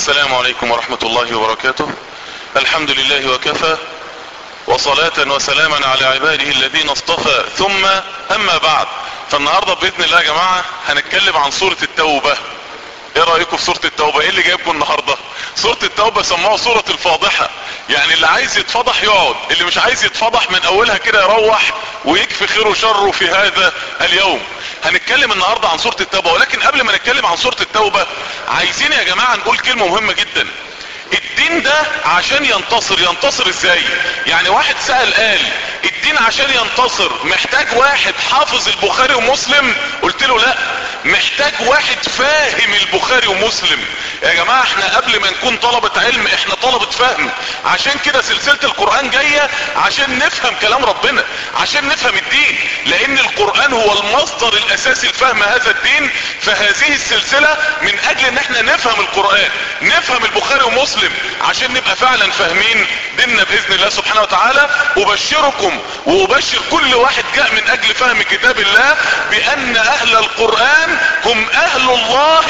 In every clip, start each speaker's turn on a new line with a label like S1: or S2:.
S1: السلام عليكم ورحمة الله وبركاته الحمد لله وكفى وصلاة وسلاما على عباده الذين اصطفى ثم اما بعد فالنهاردة باذن الله يا جماعة هنتكلم عن سورة التوبة ايه رأيكم في سورة التوبة ايه اللي جايبكم النهاردة سورة التوبة سموها سورة الفاضحة يعني اللي عايز يتفضح يقعد اللي مش عايز يتفضح من اولها كده يروح ويكفي خيره وشره في هذا اليوم هنتكلم النهاردة عن سورة التوبة ولكن قبل ما نتكلم عن سورة التوبة عايزين يا جماعة نقول كلمة مهمة جدا الدين ده عشان ينتصر ينتصر ازاي يعني واحد سأل قال الدين عشان ينتصر محتاج واحد حافظ البخاري ومسلم قلت له لا محتاج واحد فاهم البخاري ومسلم يا جماعة احنا قبل ما نكون طلبة علم احنا طلبة فهم عشان كده سلسلة القرآن جاية عشان نفهم كلام ربنا عشان نفهم الدين لان القرآن هو المصدر الاساسي لفهم هذا الدين فهذه السلسلة من اجل ان احنا نفهم القرآن نفهم البخاري ومسلم عشان نبقى فعلا فاهمين ديننا باذن الله سبحانه وتعالى ابشركم وابشر كل واحد جاء من اجل فهم كتاب الله بان اهل القرآن هم اهل الله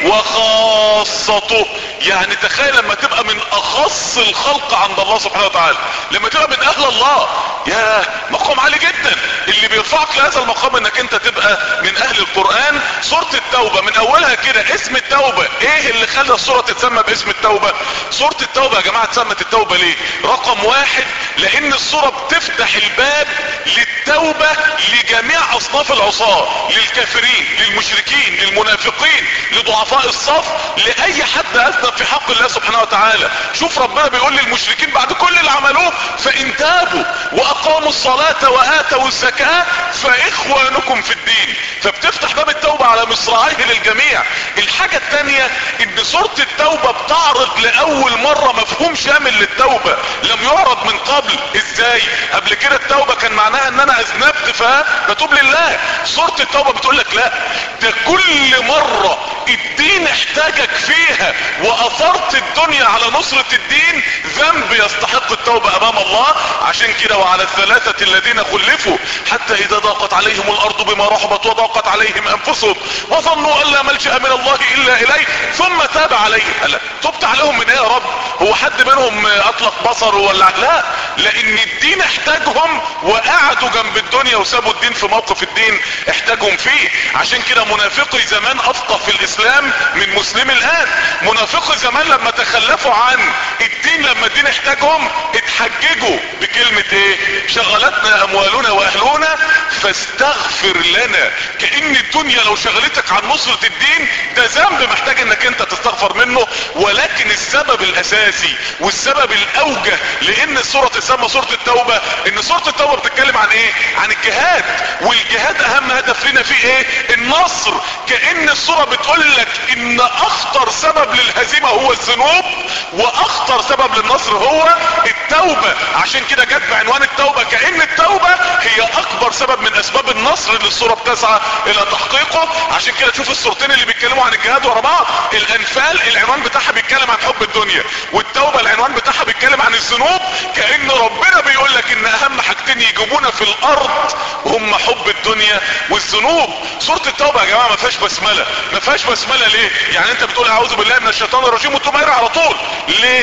S1: وخاصته يعني تخيل لما تبقى من اخص الخلق عند الله سبحانه وتعالى لما تبقى من اهل الله يا مقام عالي جدا اللي بيرفعك لهذا المقام انك انت تبقى من اهل القرآن سورة التوبة من اولها كده اسم التوبة ايه اللي خلى السورة تتسمى باسم التوبة سورة التوبة يا جماعة اتسمت التوبة ليه رقم واحد لان السورة بتفتح الباب للتوبة لجميع اصناف العصاة للكافرين للمشركين للمنافقين لضعفاء الصف لاي حد اذنب في حق الله سبحانه وتعالى شوف ربنا بيقول للمشركين بعد كل اللي عملوه فان تابوا واقاموا الصلاة واتوا الزكاة فاخوانكم في الدين فبتفتح باب التوبة على مصراعيه للجميع الحاجة التانية ان سورة التوبة بتعرض لاول مرة مفهوم شامل للتوبة لم يعرض من قبل ازاي قبل كده التوبة كان معناها ان انا اذنبت فبتوب لله سورة التوبة بتقول لك لا ده كل مرة الدين احتاجك فيها واثرت الدنيا على نصرة الدين ذنب يستحق التوبة امام الله عشان كده وعلى الثلاثة الذين خلفوا حتى اذا ضاقت عليهم الارض بما رحبت وضاقت عليهم انفسهم وظنوا ان لا ملجأ من الله الا اليه ثم تاب عليهم قال تبت عليهم من ايه يا رب هو حد منهم اطلق بصره ولا لا لان الدين احتاجهم وقعدوا جنب الدنيا وسابوا الدين في موقف الدين احتاجهم فيه عشان كده منافقي زمان افقه في الاسلام من مسلم الان منافقي زمان لما تخلفوا عن الدين لما الدين احتاجهم اتحججوا بكلمة ايه شغلتنا اموالنا واهلنا فاستغفر لنا كأن الدنيا لو شغلتك عن نصرة الدين ده ذنب محتاج انك انت تستغفر منه ولكن السبب الاساسي والسبب الاوجه لان السورة تسمى سورة التوبة ان سورة التوبة بتتكلم عن ايه عن الجهاد والجهاد اهم هدف لنا فيه ايه النصر كأن السورة بتقول لك ان اخطر سبب للهزيمة هو الذنوب واخطر سبب للنصر هو التوبة عشان كده جت بعنوان التوبة كأن التوبة هي اكبر سبب من اسباب النصر اللي السورة بتسعى الى تحقيقه عشان كده تشوف السورتين اللي بيتكلموا عن الجهاد ورا بعض الانفال العنوان بتاعها بيتكلم عن حب الدنيا والتوبة العنوان بتاعها بيتكلم عن الذنوب كأن ربنا بيقول لك ان اهم حاجتين يجيبونا في الارض هم حب الدنيا والذنوب سورة التوبة يا جماعة ما فيهاش بسملة ما فيهاش بسملة ليه يعني انت بتقول اعوذ بالله من الشيطان الرجيم وتقوم قايل على طول ليه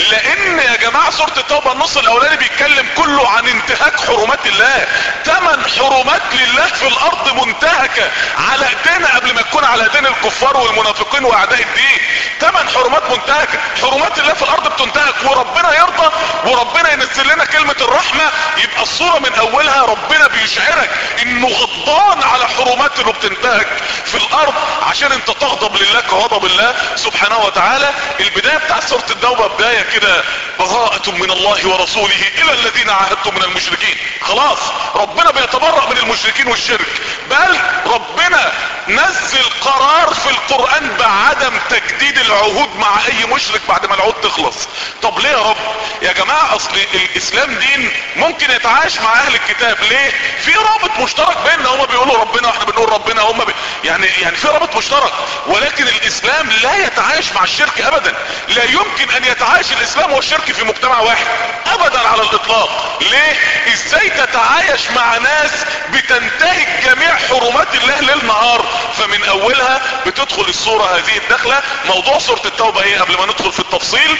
S1: لان يا جماعة سورة التوبة النص الاولاني بيتكلم كله عن انتهاك حرمات الله تمن حرمات لله في الارض منتهكة على ايدينا قبل ما تكون على ايدين الكفار والمنافقين واعداء الدين تمن حرمات منتهكة حرمات الله في الارض بتنتهك وربنا يرضى وربنا ينزل لنا كلمة الرحمة يبقى الصورة من اولها ربنا بيشعرك انه غضبان على حرمات اللي بتنتهك في الارض عشان انت تغضب لله كغضب الله سبحانه وتعالى البداية بتاع سورة التوبة بداية كده براءة من الله ورسوله الى الذين عاهدتم من المشركين خلاص ربنا بيتبرأ من المشركين والشرك بل ربنا نزل قرار في القرآن بعدم تجديد العهود مع اي مشرك بعد ما العهود تخلص طب ليه يا رب يا جماعة اصل الاسلام دين ممكن يتعايش مع اهل الكتاب ليه في رابط مشترك بيننا هما بيقولوا ربنا واحنا بنقول ربنا هما بي... يعني يعني في رابط مشترك ولكن الاسلام لا يتعايش مع الشرك ابدا لا يمكن ان يتعايش الاسلام والشرك في مجتمع واحد ابدا على الاطلاق ليه ازاي تتعايش مع ناس بتنتهك جميع حرمات الله ليل نهار فمن اولها بتدخل الصورة هذه الدخلة موضوع سورة التوبة ايه قبل ما ندخل في التفصيل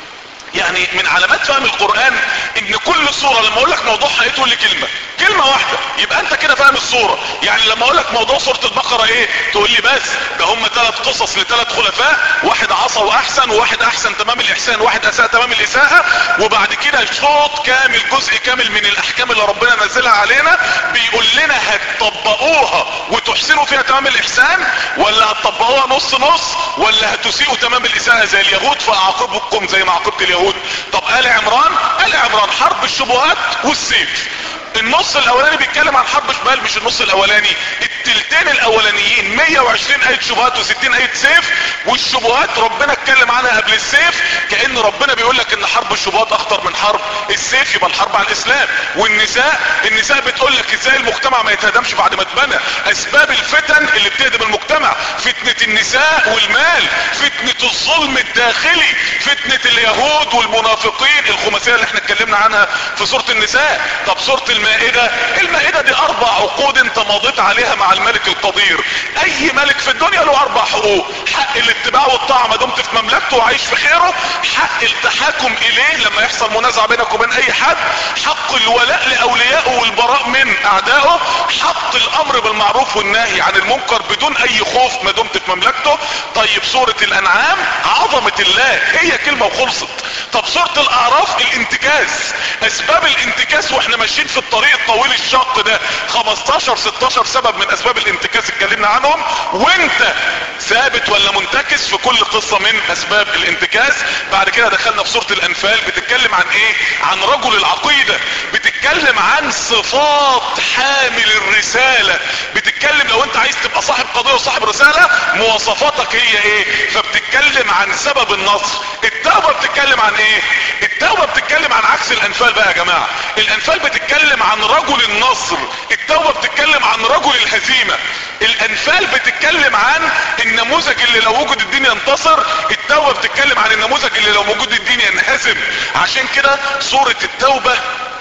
S1: يعني من علامات فهم القرآن ان كل صورة لما اقول لك موضوعها ايه تقول لي كلمة كلمة واحدة يبقى انت كده فاهم الصورة يعني لما اقول لك موضوع سورة البقرة ايه تقول لي بس ده هم ثلاث قصص لثلاث خلفاء واحد عصى واحسن وواحد احسن تمام الاحسان وواحد اساء تمام الاساءة وبعد كده شوط كامل جزء كامل من الاحكام اللي ربنا نزلها علينا بيقول لنا هتطبقوها وتحسنوا فيها تمام الاحسان ولا هتطبقوها نص نص ولا هتسيئوا تمام الاساءة زي اليهود فاعاقبكم زي ما عاقبت اليهود طب آل عمران آل عمران حرب الشبهات والسيف النص الاولاني بيتكلم عن حرب شمال مش النص الاولاني التلتين الاولانيين 120 اية شبهات و60 اية سيف والشبهات ربنا اتكلم عنها قبل السيف كأن ربنا بيقول لك ان حرب الشبهات اخطر من حرب السيف يبقى الحرب على الاسلام والنساء النساء بتقول لك ازاي المجتمع ما يتهدمش بعد ما اتبنى اسباب الفتن اللي بتهدم المجتمع فتنة النساء والمال فتنة الظلم الداخلي فتنة اليهود والمنافقين الخماسية اللي احنا اتكلمنا عنها في سورة النساء طب سورة المائدة المائدة دي اربع عقود انت مضيت عليها مع الملك القدير اي ملك في الدنيا له اربع حقوق حق الاتباع والطاعة ما دمت في مملكته وعايش في خيره حق التحاكم اليه لما يحصل منازع بينك وبين اي حد حق الولاء لاوليائه والبراء من اعدائه حق الامر بالمعروف والنهي عن المنكر بدون اي خوف ما دمت في مملكته طيب سورة الانعام عظمة الله هي كلمة وخلصت طب سورة الاعراف الانتكاس اسباب الانتكاس واحنا ماشيين في الطريق الطويل الشاق ده 15 16 سبب من اسباب الانتكاس اتكلمنا عنهم وانت ثابت ولا منتكس في كل قصة من اسباب الانتكاس بعد كده دخلنا في سورة الانفال بتتكلم عن ايه عن رجل العقيدة بتتكلم عن صفات حامل الرسالة بتتكلم لو انت عايز تبقى صاحب قضية وصاحب رسالة مواصفاتك هي ايه فبتتكلم عن سبب النصر التوبة بتتكلم عن ايه التوبة بتتكلم عن عكس الانفال بقى يا جماعة الانفال بتتكلم عن رجل النصر التوبة بتتكلم عن رجل الهزيمة الانفال بتتكلم عن النموذج اللي لو وجد الدين ينتصر التوبة بتتكلم عن النموذج اللي لو موجود الدين ينهزم عشان كده سورة التوبة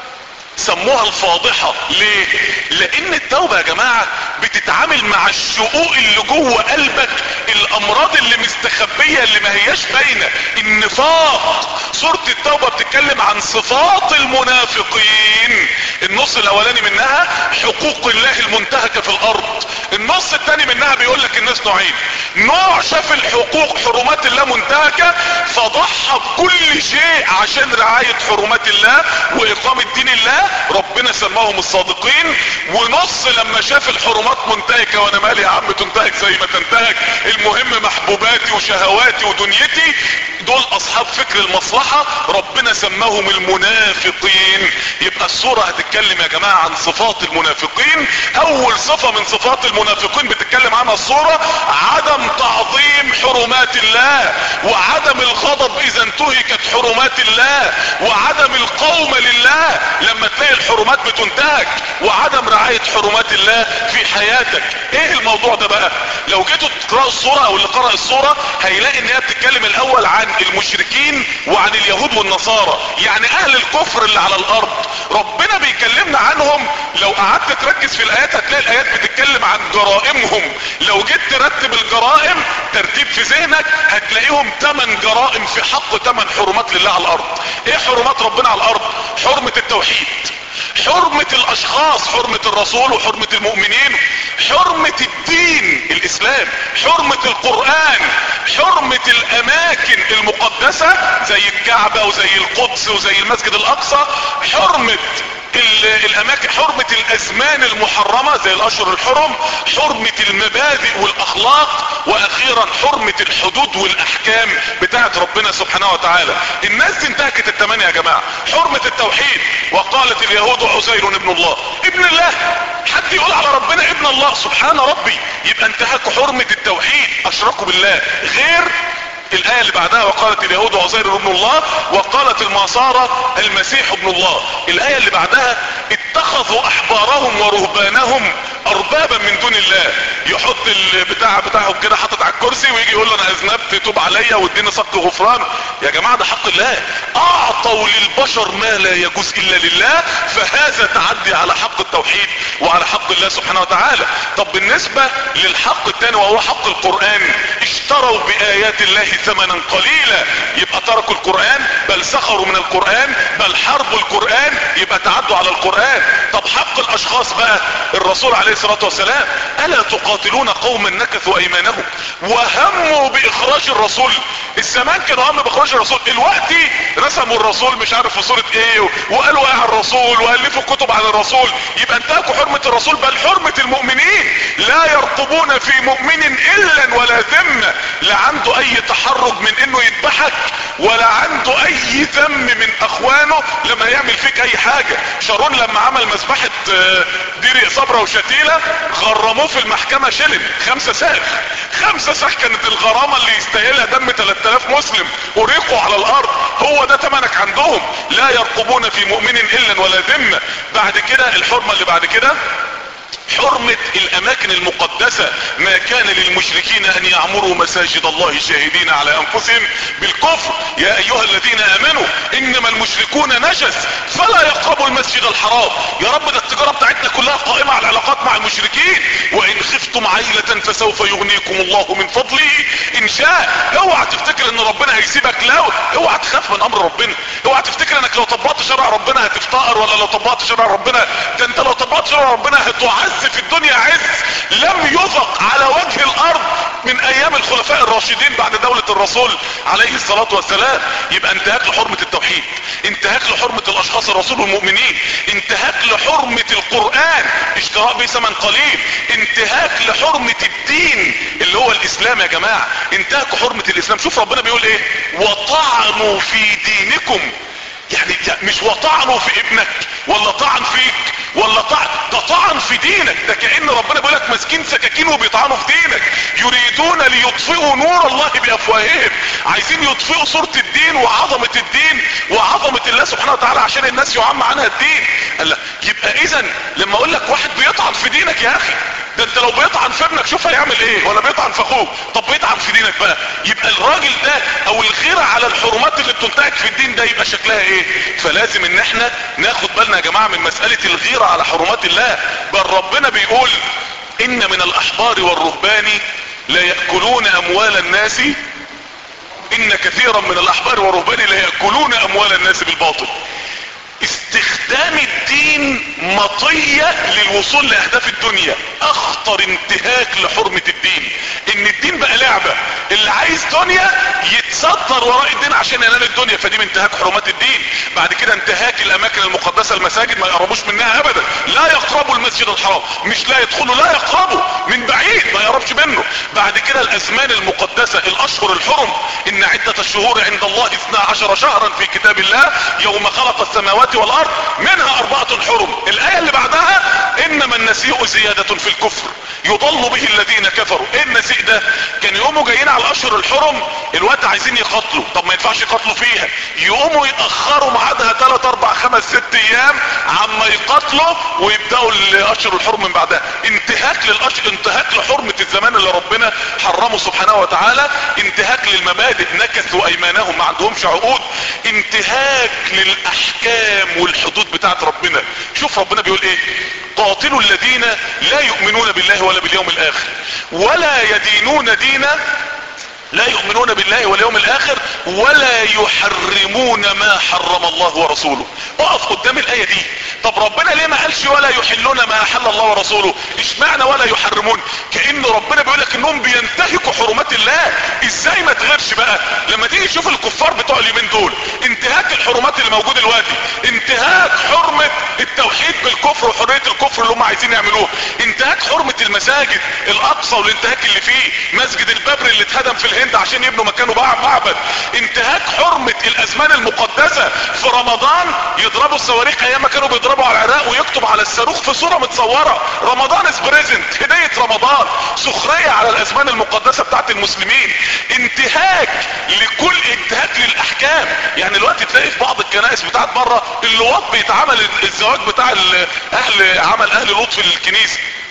S1: سموها الفاضحة ليه لان التوبة يا جماعة بتتعامل مع الشقوق اللي جوه قلبك الامراض اللي مستخبية اللي ما هياش باينة النفاق سورة التوبة بتتكلم عن صفات المنافقين النص الاولاني منها حقوق الله المنتهكة في الارض النص التاني منها بيقول لك الناس نوعين نوع شاف الحقوق حرمات الله منتهكة فضحى بكل شيء عشان رعاية حرمات الله واقامة دين الله ربنا سماهم الصادقين ونص لما شاف الحرمات منتهكة وانا مالي يا عم تنتهك زي ما تنتهك المهم محبوباتي وشهواتي ودنيتي دول اصحاب فكر المصلحة ربنا سماهم المنافقين يبقى الصورة هتتكلم يا جماعة عن صفات المنافقين اول صفة من صفات المنافقين بتتكلم عنها الصورة عدم تعظيم حرمات الله وعدم الغضب اذا انتهكت حرمات الله وعدم القوم لله لما تلاقي الحرمات بتنتهك وعدم رعاية حرمات الله في حياتك ايه الموضوع ده بقى لو جيتوا تقرأوا الصورة او اللي قرأ الصورة هيلاقي ان هي بتتكلم الاول عن المشركين وعن اليهود والنصارى يعني اهل الكفر اللي على الارض ربنا بيكلمنا عنهم لو قعدت تركز في الايات هتلاقي الايات بتتكلم عن جرائمهم لو جيت ترتب الجرائم ترتيب في ذهنك هتلاقيهم 8 جرائم في حق 8 حرمات لله على الارض ايه حرمات ربنا على الارض حرمة التوحيد حرمة الاشخاص حرمة الرسول وحرمة المؤمنين حرمة الدين الاسلام حرمة القرآن حرمة الاماكن المقدسة زي الكعبة وزي القدس وزي المسجد الاقصى حرمة الاماكن حرمة الازمان المحرمة زي الاشهر الحرم حرمة المبادئ والاخلاق واخيرا حرمة الحدود والاحكام بتاعت ربنا سبحانه وتعالى الناس دي انتهكت التمانية يا جماعة حرمة التوحيد وقالت اليهود عزير ابن الله ابن الله حد يقول على ربنا ابن الله سبحان ربي يبقى انتهكوا حرمة التوحيد اشركوا بالله غير الآية اللي بعدها وقالت اليهود عزير ابن الله وقالت النصارى المسيح ابن الله الآية اللي بعدها اتخذوا أحبارهم ورهبانهم أربابا من دون الله يحط البتاع بتاعهم كده حاطط على الكرسي ويجي يقول له انا اذنبت توب عليا واديني صك غفران يا جماعة ده حق الله اعطوا للبشر ما لا يجوز الا لله فهذا تعدي على حق التوحيد وعلى حق الله سبحانه وتعالى طب بالنسبة للحق الثاني وهو حق القرآن اشتروا بآيات الله ثمنا قليلا يبقى تركوا القرآن بل سخروا من القرآن بل حربوا القرآن يبقى تعدوا على القرآن طب حق الاشخاص بقى الرسول عليه الصلاة والسلام الا تقاتلون قوما نكثوا ايمانهم وهموا باخراج الرسول الزمان كانوا هم باخراج الرسول دلوقتي رسموا الرسول مش عارف في صورة ايه وقالوا ايه على الرسول والفوا كتب على الرسول يبقى انتهكوا حرمة الرسول بل حرمة المؤمنين لا يرقبون في مؤمن الا ولا ذمة لا عنده اي تحرج من انه يذبحك ولا عنده اي ذم من اخوانه لما يعمل فيك اي حاجة شارون لما عمل مذبحة ديري صبرة وشتيلة غرموه في المحكمة شلن خمسة ساخ خمسة ساخ كانت الغرامة اللي يستاهلها دم 3000 مسلم اريقوا على الارض هو ده تمنك عندهم لا يرقبون في مؤمن الا ولا ذمة بعد كده الحرمة اللي بعد كده حرمة الاماكن المقدسة ما كان للمشركين ان يعمروا مساجد الله شاهدين على انفسهم بالكفر يا ايها الذين امنوا انما المشركون نجس فلا يقربوا المسجد الحرام يا رب ده التجارة بتاعتنا كلها قائمة على العلاقات مع المشركين وان خفتم عيلة فسوف يغنيكم الله من فضله ان شاء اوعى تفتكر ان ربنا هيسيبك لا اوعى تخاف من امر ربنا اوعى تفتكر انك لو طبقت شرع ربنا هتفتقر ولا لو طبقت شرع ربنا ده انت لو طبقت شرع ربنا هتعز في الدنيا عز لم يذق على وجه الارض من ايام الخلفاء الراشدين بعد دولة الرسول عليه الصلاة والسلام يبقى انتهاك لحرمة التوحيد انتهاك لحرمة الاشخاص الرسول والمؤمنين انتهاك لحرمة القرآن اشتراء به ثمن قليل انتهاك لحرمة الدين اللي هو الاسلام يا جماعة انتهاك حرمة الاسلام شوف ربنا بيقول ايه وطعنوا في دينكم يعني مش وطعنوا في ابنك ولا طعن فيك ولا طعن ده طعن في دينك ده كأن ربنا بيقول لك ماسكين سكاكين وبيطعنوا في دينك يريدون ليطفئوا نور الله بافواههم عايزين يطفئوا صورة الدين وعظمة الدين وعظمة الله سبحانه وتعالى عشان الناس يعم عنها الدين قال لا يبقى اذا لما اقول لك واحد بيطعن في دينك يا اخي ده انت لو بيطعن في ابنك شوف هيعمل ايه ولا بيطعن في اخوه طب بيطعن في دينك بقى يبقى الراجل ده او الغيرة على الحرمات اللي بتنتهك في الدين ده يبقى شكلها ايه فلازم ان احنا ناخد بالنا يا جماعة من مسألة الغيرة على حرمات الله بل ربنا بيقول ان من الاحبار والرهبان لا يأكلون اموال الناس ان كثيرا من الاحبار والرهبان لا يأكلون اموال الناس بالباطل استخدام الدين مطية للوصول لاهداف الدنيا اخطر انتهاك لحرمة الدين ان الدين بقى لعبة اللي عايز دنيا يتصدر وراء الدين عشان ينال الدنيا فدي من انتهاك حرمات الدين بعد كده انتهاك الاماكن المقدسة المساجد ما يقربوش منها ابدا لا يقربوا المسجد الحرام مش لا يدخلوا لا يقربوا من بعيد ما يقربش منه بعد كده الازمان المقدسة الاشهر الحرم ان عدة الشهور عند الله 12 شهرا في كتاب الله يوم خلق السماوات والارض منها اربعة حرم الاية اللي بعدها انما النسيء زيادة في الكفر يضل به الذين كفروا ايه النسيء ده كان يقوموا جايين على الاشهر الحرم الوقت عايزين يقتلوا طب ما ينفعش يقتلوا فيها يقوموا يتأخروا ميعادها 3 4 5 6 ايام عما يقتلوا ويبدأوا الاشهر الحرم من بعدها انتهاك للاشهر انتهاك لحرمة الزمان اللي ربنا حرمه سبحانه وتعالى انتهاك للمبادئ نكثوا ايمانهم ما عندهمش عقود انتهاك للاحكام والحدود بتاعت ربنا شوف ربنا بيقول ايه قاتلوا الذين لا يؤمنون بالله ولا باليوم الاخر ولا يدينون دينا لا يؤمنون بالله واليوم الاخر ولا يحرمون ما حرم الله ورسوله اقف قدام الاية دي طب ربنا ليه ما قالش ولا يحلون ما احل الله ورسوله اشمعنى ولا يحرمون كأن ربنا بيقول لك انهم بينتهكوا حرمات الله ازاي ما تغيرش بقى لما تيجي تشوف الكفار بتوع اليومين دول انتهاك الحرمات اللي موجود دلوقتي انتهاك حرمة التوحيد بالكفر وحرية الكفر اللي هم عايزين يعملوه انتهاك حرمة المساجد الاقصى والانتهاك اللي فيه مسجد الببر اللي اتهدم في الهند عشان يبنوا مكانه بقى معبد انتهاك حرمة الازمان المقدسة في رمضان يضربوا الصواريخ ايام ما كانوا بيضربوا على العراق ويكتب على الصاروخ في صورة متصورة رمضان از بريزنت هدية رمضان سخرية على الازمان المقدسة بتاعت المسلمين انتهاك لكل انتهاك للاحكام يعني الوقت تلاقي في بعض الكنائس بتاعت بره اللواط بيتعمل الزواج بتاع اهل عمل اهل لوط في الكنيسة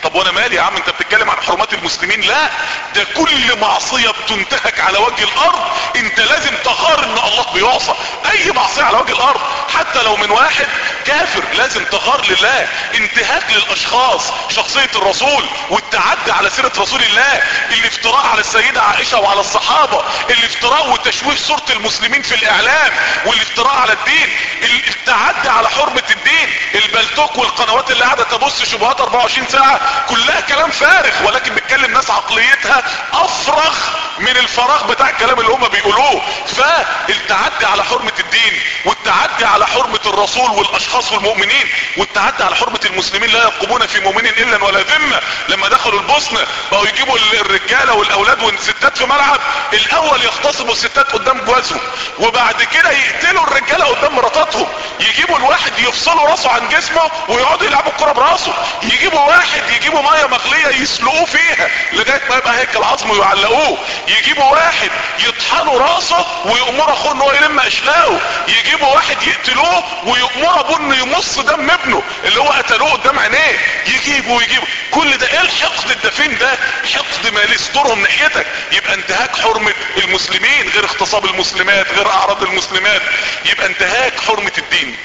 S1: طب وانا مالي يا عم انت بتتكلم عن حرمات المسلمين لا ده كل معصية بتنتهك على وجه الارض انت لازم تغار ان الله بيعصى اي معصية على وجه الارض حتى لو من واحد كافر لازم تغار لله انتهاك للاشخاص شخصية الرسول والتعدي على سيرة رسول الله الافتراء على السيدة عائشة وعلى الصحابة الافتراء وتشويه صورة المسلمين في الاعلام والافتراء على الدين التعدي على حرمة الدين البلتوك والقنوات اللي قاعدة تبص شبهات 24 ساعة كلها كلام فارغ ولكن بتكلم ناس عقليتها افرغ من الفراغ بتاع الكلام اللي هم بيقولوه فالتعدي على حرمة الدين والتعدي على حرمة الرسول والاشخاص والمؤمنين والتعدي على حرمة المسلمين لا يقومون في مؤمن الا ولا ذمة لما دخلوا البوسنة بقوا يجيبوا الرجالة والاولاد والستات في ملعب الاول يختصموا الستات قدام جوازهم وبعد كده يقتلوا الرجالة قدام مراتاتهم يجيبوا الواحد يفصلوا راسه عن جسمه ويقعدوا يلعبوا الكرة براسه يجيبوا واحد يجيبوا مية مغلية يسلقوه فيها لغاية ما يبقى هيكل عظم ويعلقوه يجيبوا واحد يطحنوا راسه ويأمر اخوه ان هو يلم اشلاقه يجيبوا واحد يقتلوه ويأمر ابوه انه يمص دم ابنه اللي هو قتلوه قدام عينيه يجيبوا ويجيبوا كل ده ايه الحقد الدفين ده حقد ما يسترهم ناحيتك يبقى انتهاك حرمة المسلمين غير اغتصاب المسلمات غير اعراض المسلمات يبقى انتهاك حرمة الدين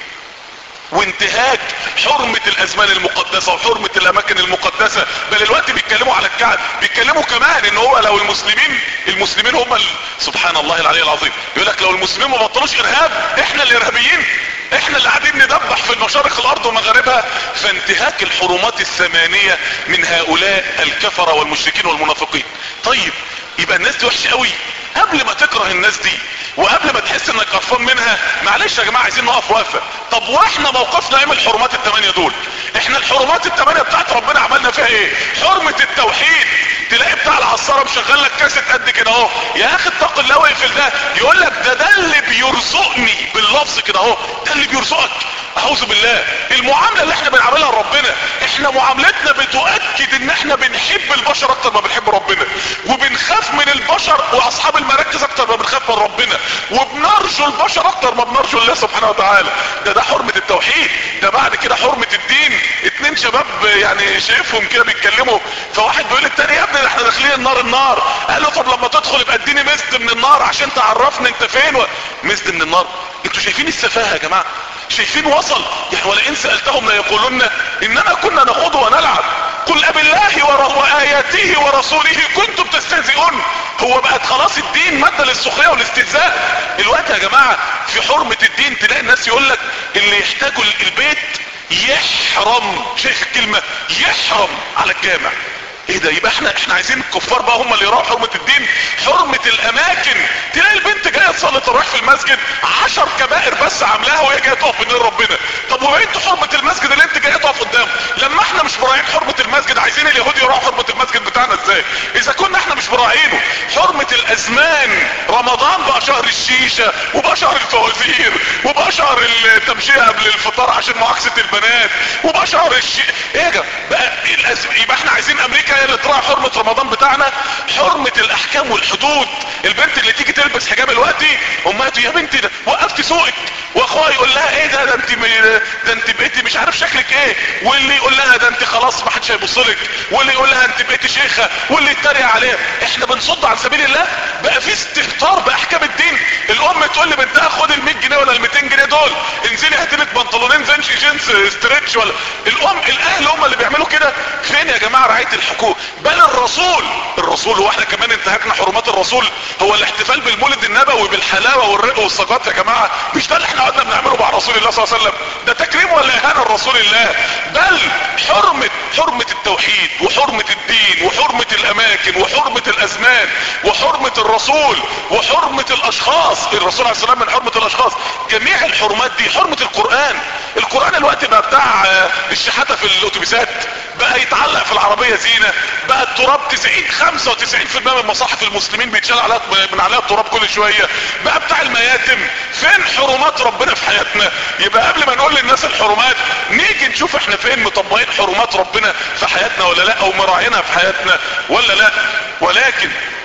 S1: وانتهاك حرمة الازمان المقدسة وحرمة الاماكن المقدسة بل الوقت بيتكلموا على الكعب بيتكلموا كمان ان هو لو المسلمين المسلمين هم ال... سبحان الله العلي العظيم يقول لك لو المسلمين ما بطلوش ارهاب احنا الارهابيين احنا اللي قاعدين ندبح في مشارق الارض ومغاربها فانتهاك الحرمات الثمانية من هؤلاء الكفرة والمشركين والمنافقين طيب يبقى الناس دي وحشة قوي قبل ما تكره الناس دي وقبل ما تحس انك قرفان منها معلش يا جماعه عايزين نقف وقفه طب واحنا موقفنا ايه من الحرمات الثمانيه دول احنا الحرمات الثمانيه بتاعت ربنا عملنا فيها ايه حرمه التوحيد تلاقي بتاع العصاره مشغل لك كاسيت قد كده اهو يا اخي اتق الله واقفل ده يقول لك ده ده اللي بيرزقني باللفظ كده اهو ده اللي بيرزقك اعوذ بالله المعامله اللي احنا بنعملها لربنا احنا معاملتنا بتؤكد ان احنا بنحب البشر اكتر ما بنحب ربنا وبنخاف من البشر واصحاب المراكز اكتر ما بنخاف من ربنا وبنرجو البشر اكتر ما بنرجو الله سبحانه وتعالى ده ده حرمة التوحيد ده بعد كده حرمة الدين اتنين شباب يعني شايفهم كده بيتكلموا فواحد بيقول التاني يا ابني احنا داخلين النار النار قال له طب لما تدخل يبقى اديني مزد من النار عشان تعرفني انت فين و... مزد من النار انتوا شايفين السفاهة يا جماعة شايفين وصل يعني ولئن سألتهم ليقولن اننا كنا نخوض ونلعب قل اب الله وآياته ورسوله كنتم تستهزئون هو بقت خلاص الدين مادة للسخرية والاستهزاء الوقت يا جماعة في حرمة الدين تلاقي الناس يقول لك اللي يحتاجوا البيت يحرم شايف الكلمة يحرم على الجامع ايه ده يبقى احنا احنا عايزين الكفار بقى هم اللي يراعوا حرمة الدين حرمة الاماكن تلاقي البنت جاية تصلي تروح في المسجد عشر كبائر بس عاملاها وهي جاية تقف بين ربنا طب وين حرمة المسجد اللي انت جاية تقف قدامه لما احنا مش مراعين حرمة المسجد عايزين اليهود يراعوا حرمة المسجد بتاعنا ازاي اذا كنا احنا مش مراعينه حرمة الازمان رمضان بقى شهر الشيشة وبقى شهر الفوازير وبقى شهر التمشية قبل الفطار عشان معاكسة البنات وبقى شهر الشي ايه يا جماعة بقى الأز... يبقى احنا عايزين امريكا هي اللي تراعي حرمة رمضان بتاعنا حرمة الاحكام والحدود البنت اللي تيجي تلبس حجاب الوقتي امها يا بنتي ده وقفت سوقك واخوها يقول لها ايه ده ده انت م... ده انت بقيتي مش عارف شكلك ايه واللي يقول لها ده انت خلاص ما حدش هيبص لك واللي يقول لها انت بقيتي شيخه واللي يتريق عليها احنا بنصد عن سبيل الله بقى في استهتار باحكام الدين الام تقول لبنتها خد ال 100 جنيه ولا ال 200 جنيه دول انزلي هاتي لك بنطلونين زنش جينز ستريتش ولا الام الاهل هم اللي بيعملوا كده فين يا جماعه رعايه الحقوق بل الرسول الرسول هو احنا كمان انتهكنا حرمات الرسول هو الاحتفال بالمولد النبوي بالحلاوه والرق والسجات يا جماعه مش ده اللي احنا قعدنا بنعمله مع رسول الله صلى الله عليه وسلم ده تكريم ولا اهانه لرسول الله بل حرمه حرمه التوحيد وحرمه الدين وحرمه الاماكن وحرمه الازمان وحرمه الرسول وحرمه الاشخاص الرسول عليه السلام من حرمه الاشخاص جميع الحرمات دي حرمه القران القران الوقت بقى بتاع الشحاته في الاتوبيسات بقى يتعلق في العربيه زينه بقى التراب 90 95% من مصاحف المسلمين بيتشال عليها من عليها التراب كل شويه بقى بتاع المياتم فين حرمات ربنا في حياتنا يبقى قبل ما نقول للناس الحرمات نيجي نشوف احنا فين مطبقين حرمات ربنا في حياتنا ولا لا او مراعينها في حياتنا ولا لا ولكن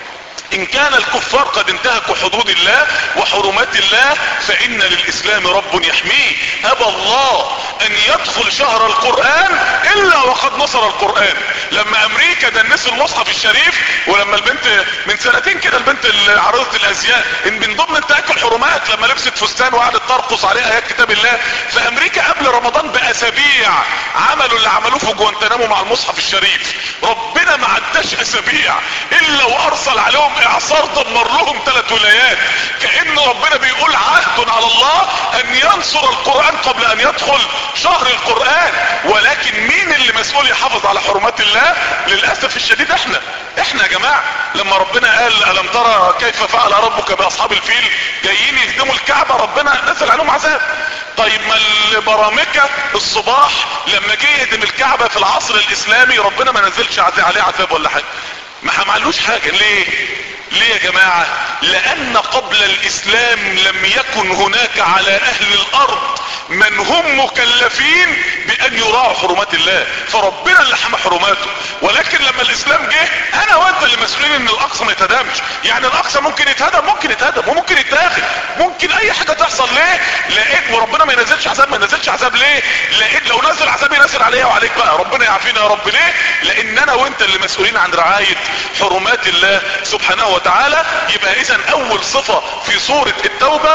S1: ان كان الكفار قد انتهكوا حدود الله وحرمات الله فان للاسلام رب يحميه ابى الله ان يدخل شهر القرآن الا وقد نصر القرآن لما امريكا دنسوا المصحف الشريف ولما البنت من سنتين كده البنت اللي عرضت الازياء ان من ضمن انتهاك الحرمات لما لبست فستان وقعدت ترقص عليه ايات كتاب الله في امريكا قبل رمضان باسابيع عملوا اللي عملوه في جوانتنامو مع المصحف الشريف ربنا ما عداش اسابيع الا وارسل عليهم اعصار دمر لهم ثلاث ولايات كأن ربنا بيقول عهد على الله ان ينصر القرآن قبل ان يدخل شهر القرآن ولكن مين اللي مسؤول يحافظ على حرمات الله للأسف الشديد احنا احنا يا جماعة لما ربنا قال الم ترى كيف فعل ربك باصحاب الفيل جايين يهدموا الكعبة ربنا نزل عليهم عذاب طيب ما البرامكة الصباح لما جه يهدم الكعبة في العصر الاسلامي ربنا ما نزلش عليه عذاب ولا حاجة ما عملوش حاجة ليه ليه يا جماعة لان قبل الاسلام لم يكن هناك على اهل الارض من هم مكلفين بان يراعوا حرمات الله فربنا اللي حمى حرماته ولكن لما الاسلام جه انا وانت اللي مسؤولين ان الاقصى ما يتهدمش يعني الاقصى ممكن يتهدم ممكن يتهدم وممكن يتاخد ممكن اي حاجة تحصل ليه لقيت وربنا ما ينزلش عذاب ما ينزلش عذاب ليه لقيت لو نزل عذاب ينزل عليا وعليك بقى ربنا يعافينا يا رب ليه لان انا وانت اللي مسؤولين عن رعاية حرمات الله سبحانه وتعالى يبقى اذا اول صفة في سورة التوبة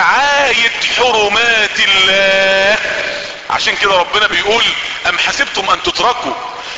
S1: رعاية حرمات الله عشان كده ربنا بيقول ام حسبتم ان تتركوا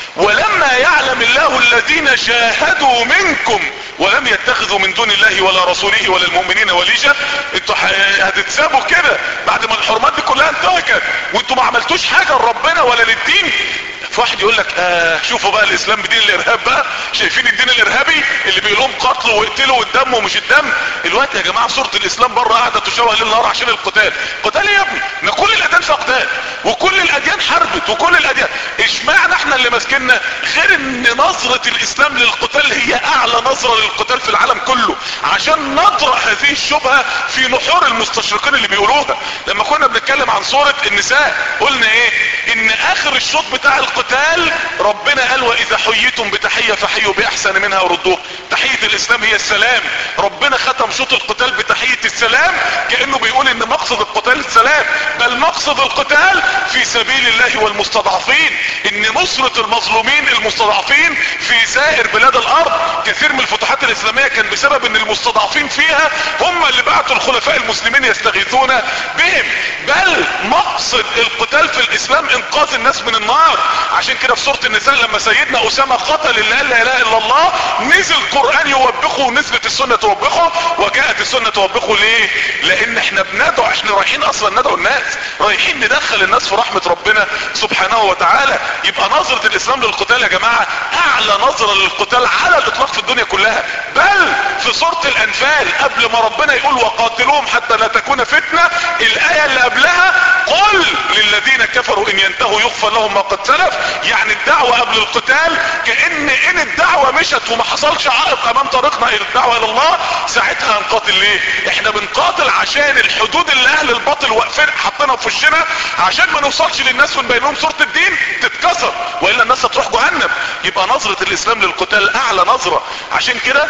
S1: ولما يعلم الله الذين جاهدوا منكم ولم يتخذوا من دون الله ولا رسوله ولا المؤمنين وليجا انتوا هتتسابوا كده بعد ما الحرمات دي كلها انتهكت وانتوا ما عملتوش حاجة لربنا ولا للدين في واحد يقول لك آه شوفوا بقى الاسلام بدين الارهاب بقى شايفين الدين الارهابي اللي بيقولهم قتلوا واقتلوا والدم ومش الدم الوقت يا جماعه صوره الاسلام بره قاعده تشوه ليل نهار عشان القتال قتال ايه يا ابني ما كل الاديان فيها قتال وكل الاديان حربت وكل الاديان اشمعنى احنا اللي ماسكيننا غير ان نظره الاسلام للقتال هي اعلى نظره للقتال في العالم كله عشان نطرح هذه الشبهه في نحور المستشرقين اللي بيقولوها لما كنا بنتكلم عن سوره النساء قلنا ايه ان اخر الشوط بتاع القتال ربنا قال واذا حييتم بتحية فحيوا باحسن منها وردوه تحية الاسلام هي السلام ربنا ختم شوط القتال بتحية السلام كأنه بيقول ان مقصد القتال السلام بل مقصد القتال في سبيل الله والمستضعفين ان نصرة المظلومين المستضعفين في سائر بلاد الارض كثير من الفتوحات الاسلامية كان بسبب ان المستضعفين فيها هم اللي بعتوا الخلفاء المسلمين يستغيثون بهم بل مقصد القتال في الاسلام انقاذ الناس من النار عشان كده في سورة النساء لما سيدنا اسامة قتل اللي قال لا اله الا الله نزل القرآن يوبخه ونزلت السنة توبخه وجاءت السنة توبخه ليه لان احنا بندعو احنا رايحين اصلا ندعو الناس رايحين ندخل الناس في رحمة ربنا سبحانه وتعالى يبقى نظرة الاسلام للقتال يا جماعة اعلى نظرة للقتال على الاطلاق في الدنيا كلها بل في سورة الانفال قبل ما ربنا يقول وقاتلوهم حتى لا تكون فتنة الاية اللي قبلها قل للذين كفروا ان ينتهوا يغفر لهم ما قد سلف يعني الدعوة قبل القتال كأن ان الدعوة مشت وما حصلش عائق امام طريقنا الى الدعوة الى الله ساعتها هنقاتل ليه احنا بنقاتل عشان الحدود اللي اهل الباطل واقفين حاطينها في وشنا عشان ما نوصلش للناس ونبين لهم صورة الدين تتكسر والا الناس هتروح جهنم يبقى نظرة الاسلام للقتال اعلى نظرة عشان كده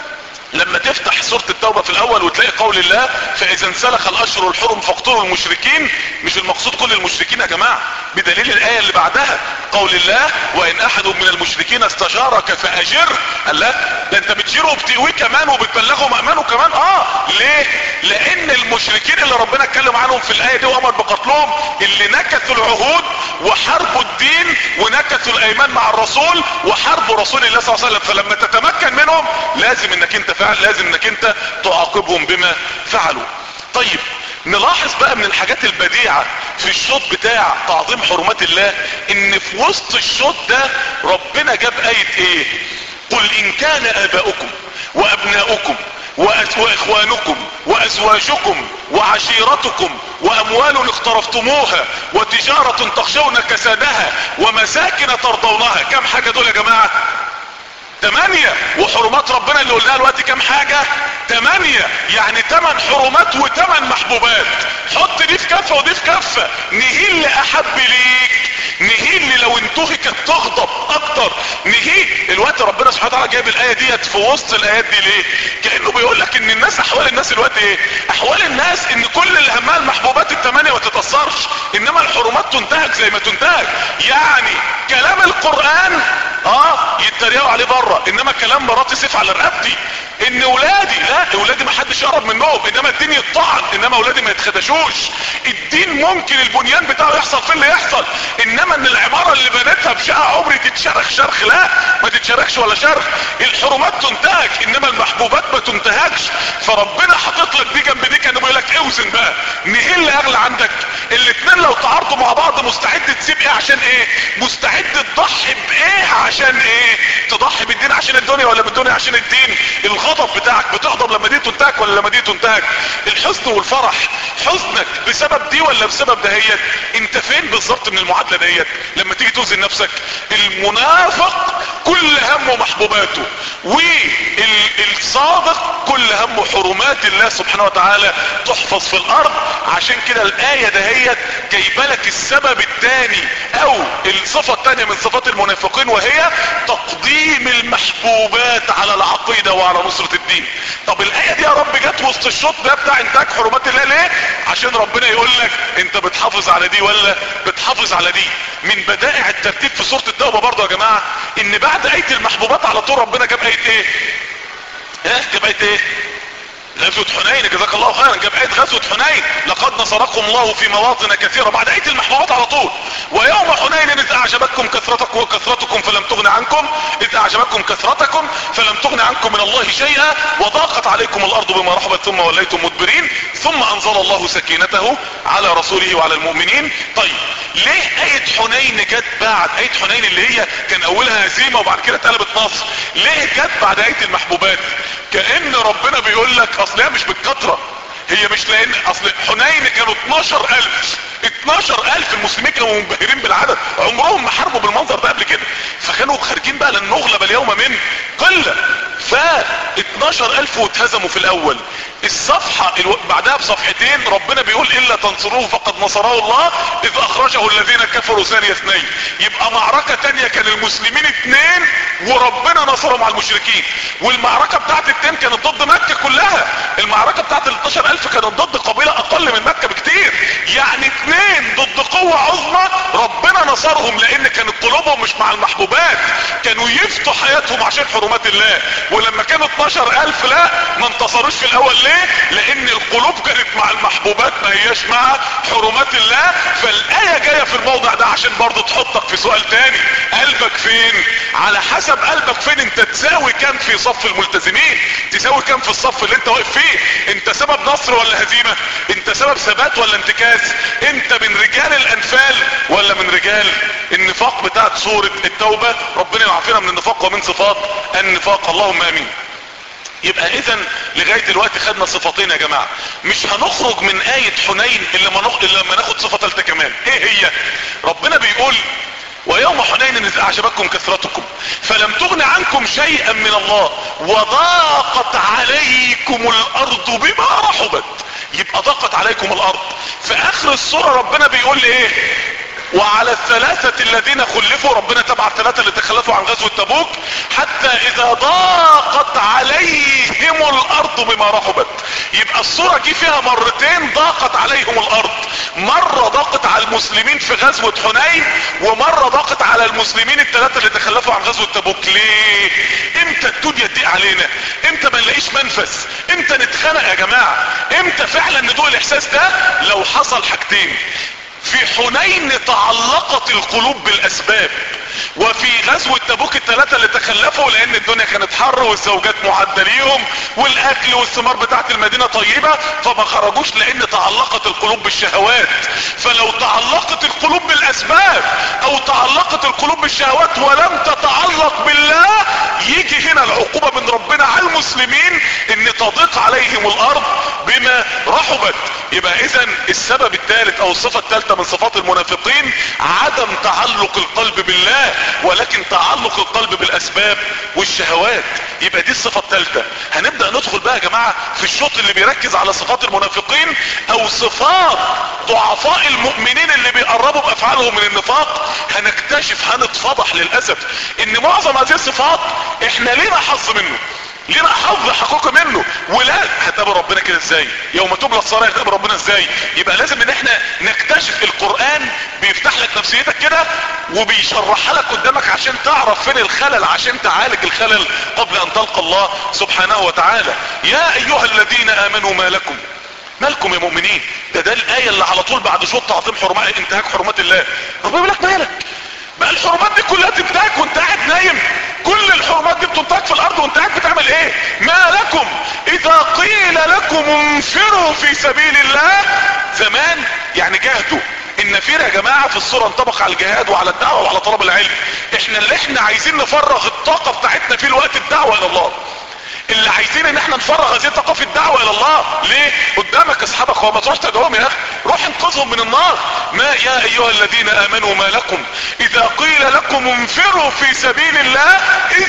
S1: لما تفتح سورة التوبة في الاول وتلاقي قول الله فاذا انسلخ الاشهر الحرم فاقتلوا المشركين مش المقصود كل المشركين يا جماعة بدليل الاية اللي بعدها قول الله وان احد من المشركين استجارك فاجر قال لا ده انت بتجيره وبتقويه كمان وبتبلغه مأمنه كمان اه ليه لان المشركين اللي ربنا اتكلم عنهم في الاية دي وامر بقتلهم اللي نكثوا العهود وحاربوا الدين ونكثوا الايمان مع الرسول وحاربوا رسول الله صلى الله عليه وسلم فلما تتمكن منهم لازم انك انت فعل لازم انك انت تعاقبهم بما فعلوا طيب نلاحظ بقى من الحاجات البديعة في الشوط بتاع تعظيم حرمات الله ان في وسط الشوط ده ربنا جاب اية ايه قل ان كان اباؤكم وابناؤكم واخوانكم وازواجكم وعشيرتكم واموال اقترفتموها وتجارة تخشون كسادها ومساكن ترضونها كم حاجة دول يا جماعة تمانية وحرمات ربنا اللي قلناها دلوقتي كام حاجة تمانية يعني تمن حرمات وتمن محبوبات حط دي في كفة ودي في كفة نهيل لأحب ليك نهيل اللي لو انتهكت تغضب اكتر نهيك الوقت ربنا سبحانه وتعالى جايب الايه ديت في وسط الايات دي ليه كانه بيقول لك ان الناس احوال الناس الوقت ايه احوال الناس ان كل اللي همها المحبوبات الثمانيه ما تتاثرش انما الحرمات تنتهك زي ما تنتهك يعني كلام القران اه يتريقوا عليه بره انما كلام مراتي سيف على رقبتي ان ولادي لا ولادي ما حدش يقرب منهم انما الدين يتطعن انما ولادي ما يتخدشوش الدين ممكن البنيان بتاعه يحصل فيه اللي يحصل انما ان العمارة اللي بنتها بشقة عمري تتشرخ شرخ لا ما تتشرخش ولا شرخ الحرمات تنتهك انما المحبوبات ما تنتهكش فربنا حاطط لك دي جنب دي كان بيقول لك اوزن بقى مين اللي اغلى عندك الاتنين لو تعارضوا مع بعض مستعد تسيب ايه عشان ايه مستعد تضحي بايه عشان ايه تضحي بالدين عشان الدنيا ولا بالدنيا عشان الدين الغضب بتاعك بتغضب لما دي تنتهك ولا لما دي تنتهك الحزن والفرح حزنك بسبب دي ولا بسبب دهيت انت فين بالظبط من المعادله ديت لما تيجي توزن نفسك المنافق كل همه محبوباته والصادق كل همه حرمات الله سبحانه وتعالى تحفظ في الارض عشان كده الايه دهيت جايبه لك السبب الثاني او الصفه الثانيه من صفات المنافقين وهي تقديم المحبوبات على العقيده وعلى نصره الدين طب الايه دي يا رب جت وسط الشوط ده بتاع انتاج حرمات الله ليه عشان ربنا يقول لك انت بتحافظ على دي ولا بتحافظ على دي من بدائع الترتيب في سوره التوبه برضه يا جماعه ان بعد ايه المحبوبات على طول ربنا جاب ايه ايه ها جاب ايه ايه غزوة حنين جزاك الله خيرا جاب آية غزوة حنين لقد نصركم الله في مواطن كثيرة بعد آية المحبوبات على طول ويوم حنين إذ أعجبتكم كثرتكم وكثرتكم فلم تغن عنكم إذ أعجبتكم كثرتكم فلم تغن عنكم من الله شيئا وضاقت عليكم الأرض بما رحبت ثم وليتم مدبرين ثم أنزل الله سكينته على رسوله وعلى المؤمنين طيب ليه آية حنين جت بعد آية حنين اللي هي كان أولها هزيمة وبعد كده اتقلبت نصر ليه جت بعد آية المحبوبات كأن ربنا بيقول لك اصل هي مش بالكترة هي مش لان اصل حنين كانوا 12 الف 12 الف المسلمين كانوا منبهرين بالعدد عمرهم ما حاربوا بالمنظر ده قبل كده فكانوا خارجين بقى لن نغلب اليوم من قلة ف 12 الف واتهزموا في الاول الصفحة الو... بعدها بصفحتين ربنا بيقول الا تنصروه فقد نصره الله اذ اخرجه الذين كفروا ثاني اثنين يبقى معركة تانية كان المسلمين اتنين وربنا نصرهم على المشركين والمعركة بتاعت التين كانت ضد مكة كلها المعركة بتاعت ال 12 الف كانت ضد قبيلة اقل من مكة بكتير يعني اتنين ضد قوة عظمى ربنا نصرهم لان كانت قلوبهم مش مع المحبوبات كانوا يفتوا حياتهم عشان حرمات الله ولما كانوا 12 الف لا ما انتصروش في الاول ليه لان القلوب كانت مع المحبوبات ما هياش مع حرمات الله فالاية جاية في الموضع ده عشان برضو تحطك في سؤال تاني قلبك فين على حسب قلبك فين انت تساوي كام في صف الملتزمين تساوي كام في الصف اللي انت واقف فيه انت سبب نصر ولا هزيمة انت سبب ثبات ولا انتكاس انت من رجال الانفال ولا من رجال النفاق بتاعت سورة التوبة ربنا يعافينا من النفاق ومن صفات النفاق اللهم امين يبقى اذا لغاية دلوقتي خدنا صفتين يا جماعة مش هنخرج من آية حنين الا لما نخ... لما ناخد صفة ثالثة كمان ايه هي ربنا بيقول ويوم حنين اذ اعجبتكم كثرتكم فلم تغن عنكم شيئا من الله وضاقت عليكم الارض بما رحبت يبقى ضاقت عليكم الارض في اخر السورة ربنا بيقول ايه وعلى الثلاثة الذين خلفوا ربنا تبع الثلاثة اللي تخلفوا عن غزوة تبوك حتى اذا ضاقت عليهم الارض بما رحبت يبقى الصورة دي فيها مرتين ضاقت عليهم الارض مرة ضاقت على المسلمين في غزوة حنين ومرة ضاقت على المسلمين الثلاثة اللي تخلفوا عن غزوة تبوك ليه امتى الدنيا تضيق علينا امتى ما نلاقيش منفس امتى نتخنق يا جماعة امتى فعلا ندوق الاحساس ده لو حصل حاجتين في حنين تعلقت القلوب بالاسباب وفي غزوة تبوك الثلاثة اللي تخلفوا لان الدنيا كانت حر والزوجات معدة ليهم والاكل والثمار بتاعت المدينة طيبة فما خرجوش لان تعلقت القلوب بالشهوات فلو تعلقت القلوب بالاسباب او تعلقت القلوب بالشهوات ولم تتعلق بالله يجي هنا العقوبة من ربنا على المسلمين ان تضيق عليهم الارض بما رحب رحبت يبقى اذا السبب الثالث او الصفة الثالثة من صفات المنافقين عدم تعلق القلب بالله ولكن تعلق القلب بالاسباب والشهوات يبقى دي الصفة الثالثة هنبدأ ندخل بقى يا جماعة في الشوط اللي بيركز على صفات المنافقين او صفات ضعفاء المؤمنين اللي بيقربوا بافعالهم من النفاق هنكتشف هنتفضح للاسف ان معظم هذه الصفات احنا لينا حظ منه لينا حظ حقيقي منه ولا هتقابل ربنا كده ازاي يوم تبلى الصلاة هتقابل ربنا ازاي يبقى لازم ان احنا نكتشف القرآن بيفتح لك نفسيتك كده وبيشرحها لك قدامك عشان تعرف فين الخلل عشان تعالج الخلل قبل ان تلقى الله سبحانه وتعالى يا ايها الذين امنوا ما لكم مالكم يا مؤمنين ده ده الايه اللي على طول بعد شوط تعظيم حرمات انتهاك حرمات الله ربنا يقول لك مالك بقى الحرمات دي كلها تنتهك وانت قاعد نايم كل الحرمات دي بتنتهك في الارض وانت قاعد بتعمل ايه ما لكم اذا قيل لكم انفروا في سبيل الله زمان يعني جاهدوا النفير يا جماعة في الصورة انطبق على الجهاد وعلى الدعوة وعلى طلب العلم احنا اللي احنا عايزين نفرغ الطاقة بتاعتنا في الوقت الدعوة الى الله اللي عايزين ان احنا نفرغ هذه الطاقه في الدعوه الى الله ليه قدامك اصحابك هو ما تروحش تدعوهم يا اخي روح انقذهم من النار ما يا ايها الذين امنوا ما لكم اذا قيل لكم انفروا في سبيل الله اذ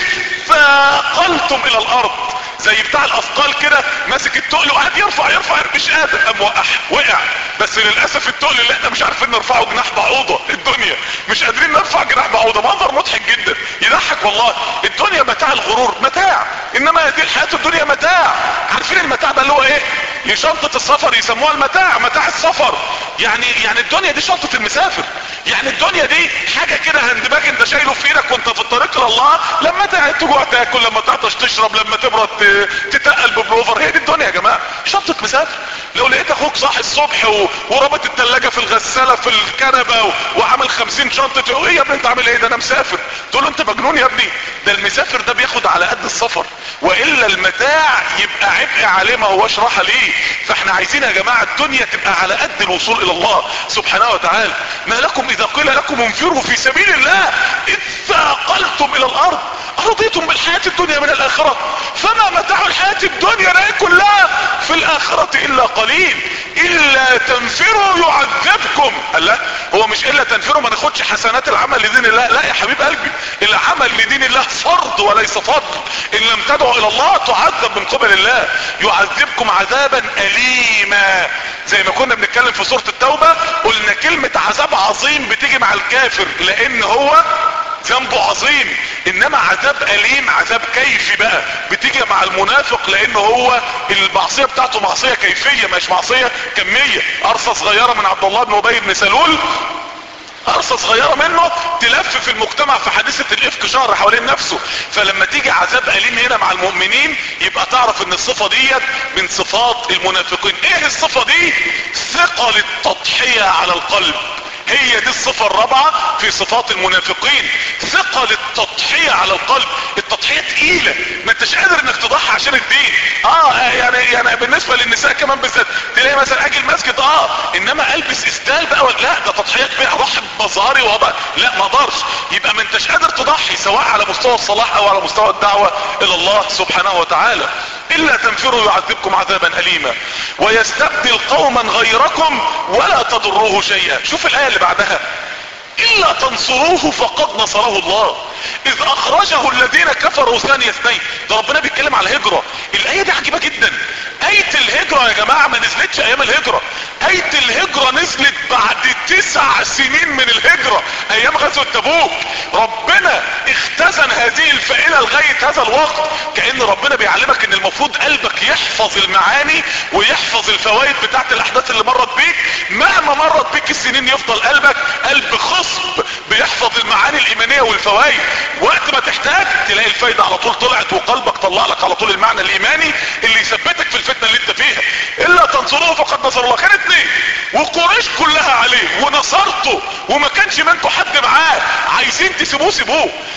S1: ثاقلتم الى الارض زي بتاع الاثقال كده ماسك التقل وقاعد يرفع يرفع مش قادر قام وقع وقع بس للاسف التقل اللي احنا مش عارفين نرفعه جناح بعوضه الدنيا مش قادرين نرفع جناح بعوضه منظر مضحك جدا يضحك والله الدنيا متاع الغرور متاع انما هذه الحياه الدنيا متاع عارفين المتاع ده اللي هو ايه شنطة السفر يسموها المتاع متاع السفر يعني يعني الدنيا دي شنطة المسافر يعني الدنيا دي حاجة كده هندباج انت شايله في ايدك وانت في الطريق لله لما تجوع تاكل لما تعطش تشرب لما تبرد تتقل ببلوفر هي دي الدنيا يا جماعة شنطة مسافر لو لقيت اخوك صاحي الصبح و... وربط التلاجة في الغسالة في الكنبة و... وعامل خمسين شنطة ايه يا ابني انت عامل ايه ده انا مسافر تقول له انت مجنون يا ابني ده المسافر ده بياخد على قد السفر والا المتاع يبقى عبء عليه ما هوش راحة ليه فاحنا عايزين يا جماعة الدنيا تبقى على قد الوصول الى الله سبحانه وتعالى ما لكم اذا قيل لكم انفروا في سبيل الله اذ ثاقلتم الى الارض رضيتم بالحياة الدنيا من الاخرة فما متاع الحياة الدنيا لا كلها في الاخرة الا قليل الا تنفروا يعذبكم قال لا هو مش الا تنفروا ما ناخدش حسنات العمل لدين الله لا يا حبيب قلبي العمل لدين الله فرض وليس فضل ان لم تدعوا الى الله تعذب من قبل الله يعذبكم عذابا اليما زي ما كنا بنتكلم في سورة التوبة قلنا كلمة عذاب عظيم بتيجي مع الكافر لان هو ذنبه عظيم انما عذاب اليم عذاب كيفي بقى بتيجي مع المنافق لان هو المعصية بتاعته معصية كيفية مش معصية كمية قرصة صغيرة من عبد الله بن ابي بن سلول قرصة صغيرة منه تلف في المجتمع في حادثة الافك شهر حوالين نفسه فلما تيجي عذاب اليم هنا مع المؤمنين يبقى تعرف ان الصفة ديت من صفات المنافقين ايه الصفة دي ثقل التضحية على القلب هي دي الصفة الرابعة في صفات المنافقين ثقل التضحية على القلب التضحية تقيلة ما انتش قادر انك تضحي عشان الدين اه يعني يعني بالنسبة للنساء كمان بالذات تلاقي مثلا اجي المسجد اه انما البس استال بقى ولا لا ده تضحية كبيرة اضحي بمظهري وضع لا ما اقدرش يبقى ما انتش قادر تضحي سواء على مستوى الصلاح او على مستوى الدعوة الى الله سبحانه وتعالى الا تنفروا يعذبكم عذابا اليما ويستبدل قوما غيركم ولا تضروه شيئا شوف الايه اللي بعدها الا تنصروه فقد نصره الله اذ اخرجه الذين كفروا ثاني اثنين ده ربنا بيتكلم على الهجرة الايه دي عجيبة جدا ايه الهجرة يا جماعة ما نزلتش ايام الهجرة ايه الهجرة نزلت بعد تسع سنين من الهجرة ايام غزوة تبوك ربنا اختزن هذه الفائلة لغاية هذا الوقت كأن ربنا بيعلمك ان المفروض قلبك يحفظ المعاني ويحفظ الفوائد بتاعت الاحداث اللي مرت بيك مهما مرت بيك السنين يفضل قلبك قلب خصب بيحفظ المعاني الايمانية والفوائد وقت ما تحتاج تلاقي الفايدة على طول طلعت وقلبك طلع لك على طول المعنى الايماني اللي يثبتك في الفتنة اللي انت فيها الا تنصروه فقد نصر الله كان اتنين وقريش كلها عليه ونصرته وما كانش منكم حد معاه عايزين تسيبوه سيبوه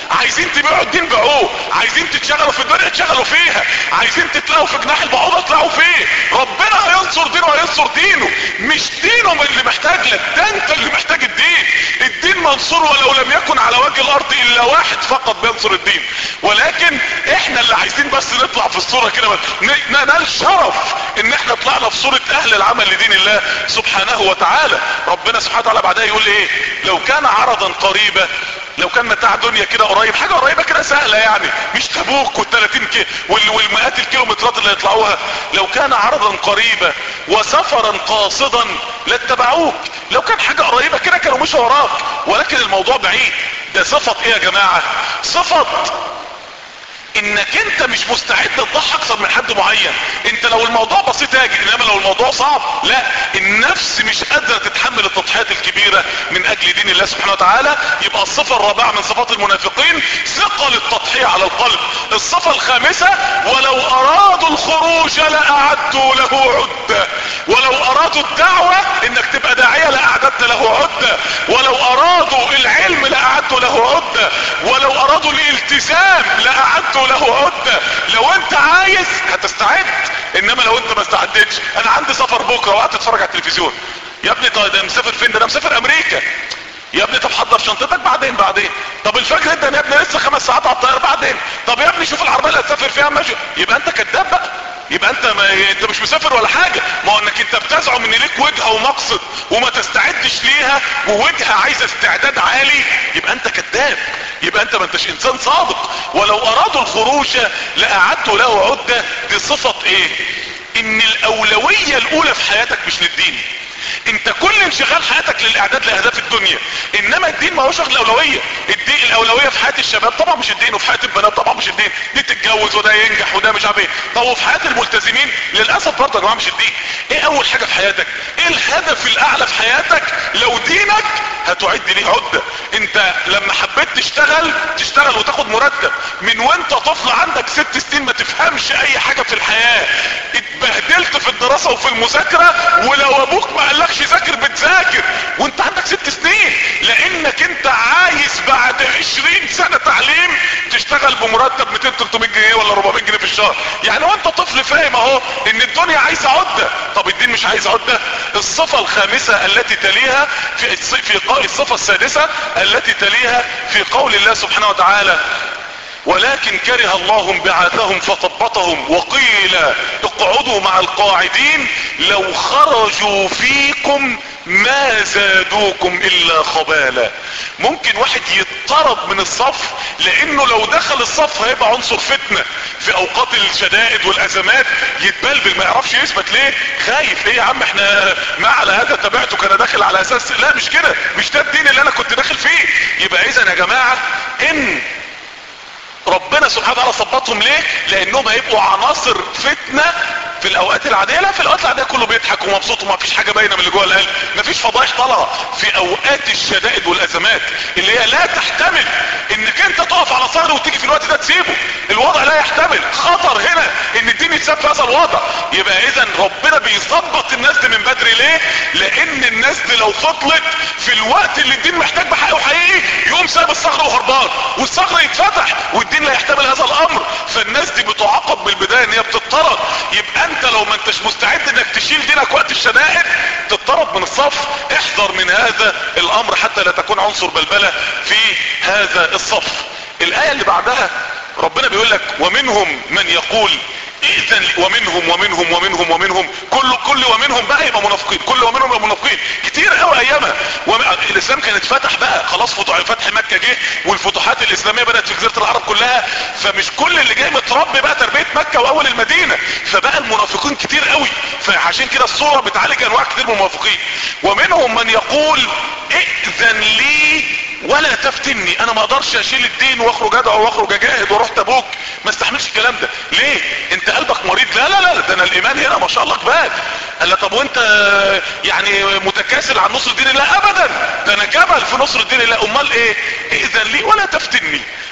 S1: عايزين تبيعوا الدين بيعوه عايزين تتشغلوا في الدنيا تشغلوا فيها عايزين تتلاقوا في جناح البعوضة تلاقوا فيه ربنا هينصر دينه هينصر دينه مش دينه اللي محتاج لك ده انت اللي محتاج الدين الدين منصور ولو لم يكن على وجه الارض الا واحد فقط بينصر الدين ولكن احنا اللي عايزين بس نطلع في الصورة كده ننال شرف ان احنا طلعنا في صورة اهل العمل لدين الله سبحانه وتعالى ربنا سبحانه وتعالى بعدها يقول ايه لو كان عرضا قريبا لو كان متاع دنيا كده قريب حاجة قريبة كده سهلة يعني مش تبوك وال30 كيلو والمئات الكيلومترات اللي يطلعوها لو كان عرضا قريبا وسفرا قاصدا لاتبعوك لو كان حاجة قريبة كده كانوا مش وراك ولكن الموضوع بعيد ده صفة ايه يا جماعة صفة انك انت مش مستعد تضحي اكثر من حد معين انت لو الموضوع بسيط اجي انما لو الموضوع صعب لا النفس مش قادرة تتحمل التضحيات الكبيرة من اجل دين الله سبحانه وتعالى يبقى الصفة الرابعة من صفات المنافقين ثقل التضحية على القلب الصفة الخامسة ولو ارادوا الخروج لاعدوا له عدة ولو ارادوا الدعوة انك تبقى داعية لاعددت له عدة ولو ارادوا العلم لاعدوا له عدة ولو ارادوا الالتزام لاعدوا له عدة لو انت عايز هتستعد انما لو انت ما استعدتش انا عندي سفر بكرة وقت اتفرج على التلفزيون يا ابني طيب ده مسافر فين ده انا مسافر امريكا يا ابني طب حضر شنطتك بعدين بعدين طب الفجر انت يا ابني لسه خمس ساعات على الطياره بعدين طب يا ابني شوف العربيه اللي هتسافر فيها ماشي يبقى انت كذاب بقى يبقى انت ما انت مش مسافر ولا حاجة ما هو انك انت بتزعم ان ليك وجهة ومقصد وما تستعدش ليها ووجهة عايزة استعداد عالي يبقى انت كذاب يبقى انت ما انتش انسان صادق ولو ارادوا الخروج لاعدوا له عدة دي صفة ايه ان الاولوية الاولى في حياتك مش للدين انت كل انشغال حياتك للاعداد لاهداف الدنيا انما الدين ما هوش واخد الاولويه الدين الاولويه في حياه الشباب طبعا مش الدين وفي حياه البنات طبعا مش الدين دي تتجوز وده ينجح وده مش عارف ايه طب وفي حياه الملتزمين للاسف برضه يا جماعه مش الدين ايه اول حاجه في حياتك ايه الهدف الاعلى في حياتك لو دينك هتعد ليه عده انت لما حبيت تشتغل تشتغل وتاخد مرتب من وانت طفل عندك ست سنين ما تفهمش اي حاجه في الحياه اتبهدلت في الدراسه وفي المذاكره ولو ابوك ما قالكش ذاكر بتذاكر وانت عندك ست سنين لانك انت عايز بعد عشرين سنة تعليم تشتغل بمرتب 200 300 جنيه ولا 400 جنيه في الشهر يعني وانت طفل فاهم اهو ان الدنيا عايزة عدة طب الدين مش عايز عدة الصفة الخامسة التي تليها في في الصفة السادسة التي تليها في قول الله سبحانه وتعالى ولكن كره الله بعاثهم فثبطهم وقيل اقعدوا مع القاعدين لو خرجوا فيكم ما زادوكم الا خبالا ممكن واحد يضطرب من الصف لانه لو دخل الصف هيبقى عنصر فتنة في اوقات الشدائد والازمات يتبلبل ما يعرفش يثبت ليه خايف ايه يا عم احنا ما على هذا تبعتك انا داخل على اساس لا مش كده مش ده الدين اللي انا كنت داخل فيه يبقى اذا يا جماعة ان ربنا سبحانه وتعالى ثبتهم ليه لانهم هيبقوا عناصر فتنة في الاوقات العادية لا في الاوقات العادية كله بيضحك ومبسوط وما فيش حاجة باينة من اللي جوه القلب ما فيش فضايح طالعة في اوقات الشدائد والازمات اللي هي لا تحتمل انك انت تقف على صهر وتيجي في الوقت ده تسيبه الوضع لا يحتمل خطر هنا ان الدين يتساب في هذا الوضع يبقى اذا ربنا بيظبط الناس دي من بدري ليه لان الناس دي لو فضلت في الوقت اللي الدين محتاج بحقه حقيقي يقوم ساب الصخر وهربان والصخر يتفتح والدين لا يحتمل هذا الامر فالناس دي بتعاقب بالبداية ان هي بتضطرد يبقى انت لو ما انتش مستعد انك تشيل دينك وقت الشدائد تضطرد من الصف احذر من هذا الامر حتى لا تكون عنصر بلبلة في هذا الصف الاية اللي بعدها ربنا بيقول لك ومنهم من يقول اذن ومنهم ومنهم ومنهم ومنهم كل كل ومنهم بقى يبقى منافقين كل ومنهم يبقى منافقين كتير قوي ايامها وم... الاسلام كان اتفتح بقى خلاص فتح, فتح مكة جه والفتوحات الاسلامية بدأت في جزيرة العرب كلها فمش كل اللي جاي متربي بقى تربية مكة واول المدينة فبقى المنافقين كتير قوي فعشان كده الصورة بتعالج انواع كتير من المنافقين ومنهم من يقول ائذن لي ولا تفتني انا ما اقدرش اشيل الدين واخرج ادعو واخرج اجاهد واروح تبوك ما استحملش الكلام ده ليه انت قلبك مريض لا لا لا ده انا الايمان هنا ما شاء الله كباد قال له طب وانت يعني متكاسل عن نصر الدين لا ابدا ده انا جبل في نصر الدين لا امال ايه اذن لي ولا تفتني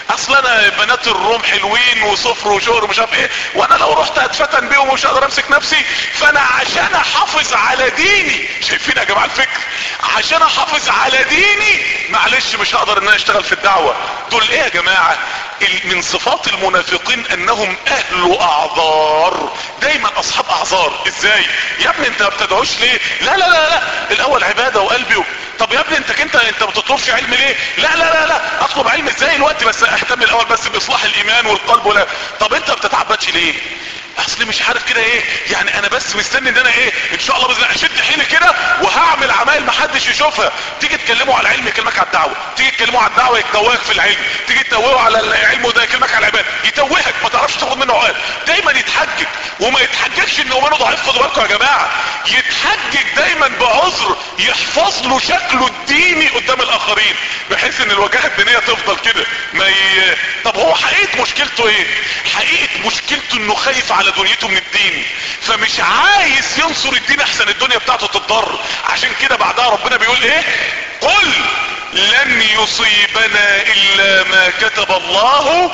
S1: اصل انا بنات الروم حلوين وصفر وشهر ومش عارف ايه وانا لو رحت اتفتن بيهم ومش هقدر امسك نفسي فانا عشان احافظ على ديني شايفين يا جماعه الفكر عشان احافظ على ديني معلش مش هقدر ان انا اشتغل في الدعوه دول ايه يا جماعه من صفات المنافقين انهم اهل اعذار دايما اصحاب اعذار ازاي يا ابني انت ما بتدعوش ليه لا لا لا لا الاول عباده وقلبي و... طب يا ابني انت انت انت ما بتطلبش علم ليه لا لا لا لا اطلب علم ازاي الوقت بس اهتم الاول بس باصلاح الايمان والقلب ولا طب انت ما بتتعبدش ليه اصل مش عارف كده ايه يعني انا بس مستني ان انا ايه ان شاء الله باذن الله اشد حيلي كده وهعمل عمايل محدش يشوفها تيجي تكلموا على العلم يكلمك على الدعوه تيجي تكلموا على الدعوه يتوهك في العلم تيجي تتوهوا على العلم وده يكلمك على العباد يتوهك ما تعرفش تاخد منه عقل دايما يتحجج وما يتحججش ان ايمانه ضعيف خدوا بالكم يا جماعه يتحجج دايما بعذر يحفظ له شكله الديني قدام الاخرين بحيث ان الواجهه الدينيه تفضل كده ما ي... طب هو حقيقه مشكلته ايه حقيقه مشكلته انه خايف على دنيته من الدين فمش عايز ينصر الدين احسن الدنيا بتاعته تتضر عشان كده بعدها ربنا بيقول ايه قل لن يصيبنا الا ما كتب الله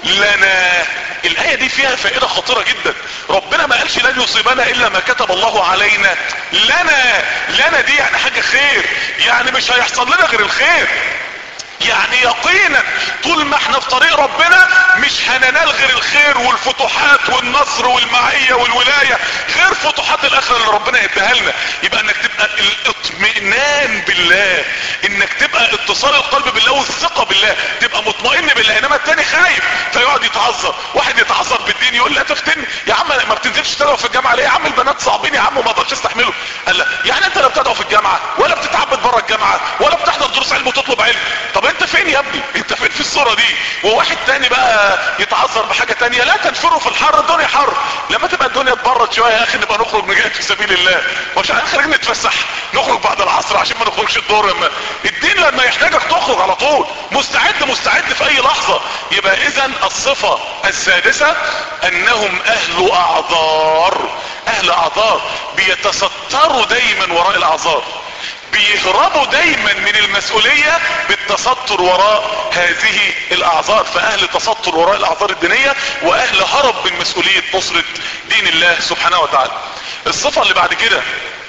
S1: لنا الايه دي فيها فائده خطيره جدا ربنا ما قالش لن يصيبنا الا ما كتب الله علينا لنا لنا دي يعني حاجه خير يعني مش هيحصل لنا غير الخير يعني يقينا طول ما احنا في طريق ربنا مش هننال غير الخير والفتوحات والنصر والمعية والولاية غير فتوحات الاخرة اللي ربنا يديها لنا يبقى انك تبقى الاطمئنان بالله انك تبقى اتصال القلب بالله والثقة بالله تبقى مطمئن بالله انما التاني خايف فيقعد يتعذر واحد يتعذر بالدين يقول لا تفتن يا عم ما بتنزلش تدعو في الجامعة ليه يا عم البنات صعبين يا عم وما اقدرش استحمله قال لا يعني انت لا بتدعو في الجامعة ولا بتتعبد بره الجامعة ولا بتحضر دروس علم وتطلب علم طب انت فين يا ابني انت فين في الصورة دي وواحد تاني بقى يتعذر بحاجة تانية لا تنفروا في الحر الدنيا حر لما تبقى الدنيا تبرد شوية يا اخي نبقى نخرج نجاهد في سبيل الله مش خارجين نتفسح نخرج بعد العصر عشان ما نخرجش الدور لما الدين لما يحتاجك تخرج على طول مستعد مستعد في اي لحظة يبقى اذا الصفة السادسة انهم اهل اعذار اهل اعذار بيتستروا دايما وراء الاعذار بيهربوا دايما من المسؤولية بالتستر وراء هذه الاعذار فاهل تستر وراء الاعذار الدينية واهل هرب من مسؤولية نصرة دين الله سبحانه وتعالى الصفة اللي بعد كده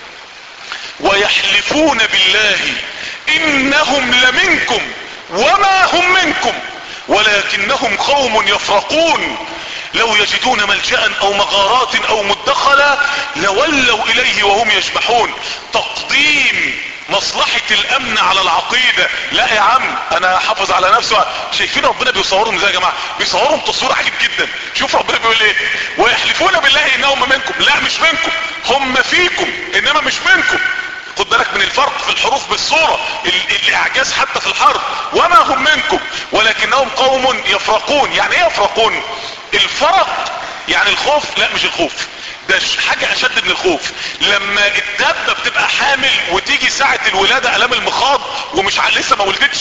S1: ويحلفون بالله انهم لمنكم وما هم منكم ولكنهم قوم يفرقون لو يجدون ملجأ او مغارات او مدخلا لولوا اليه وهم يجمحون تقديم مصلحة الامن على العقيدة لا يا عم انا حافظ على نفسي شايفين ربنا بيصورهم ازاي يا جماعة بيصورهم تصوير عجيب جدا شوف ربنا بيقول ايه ويحلفون بالله انهم منكم لا مش منكم هم فيكم انما مش منكم خد بالك من الفرق في الحروف بالصورة الاعجاز حتى في الحرف وما هم منكم ولكنهم قوم يفرقون يعني ايه يفرقون الفرق يعني الخوف لا مش الخوف ده حاجة اشد من الخوف لما الدابة بتبقى حامل وتيجي ساعة الولادة الام المخاض ومش لسه ما ولدتش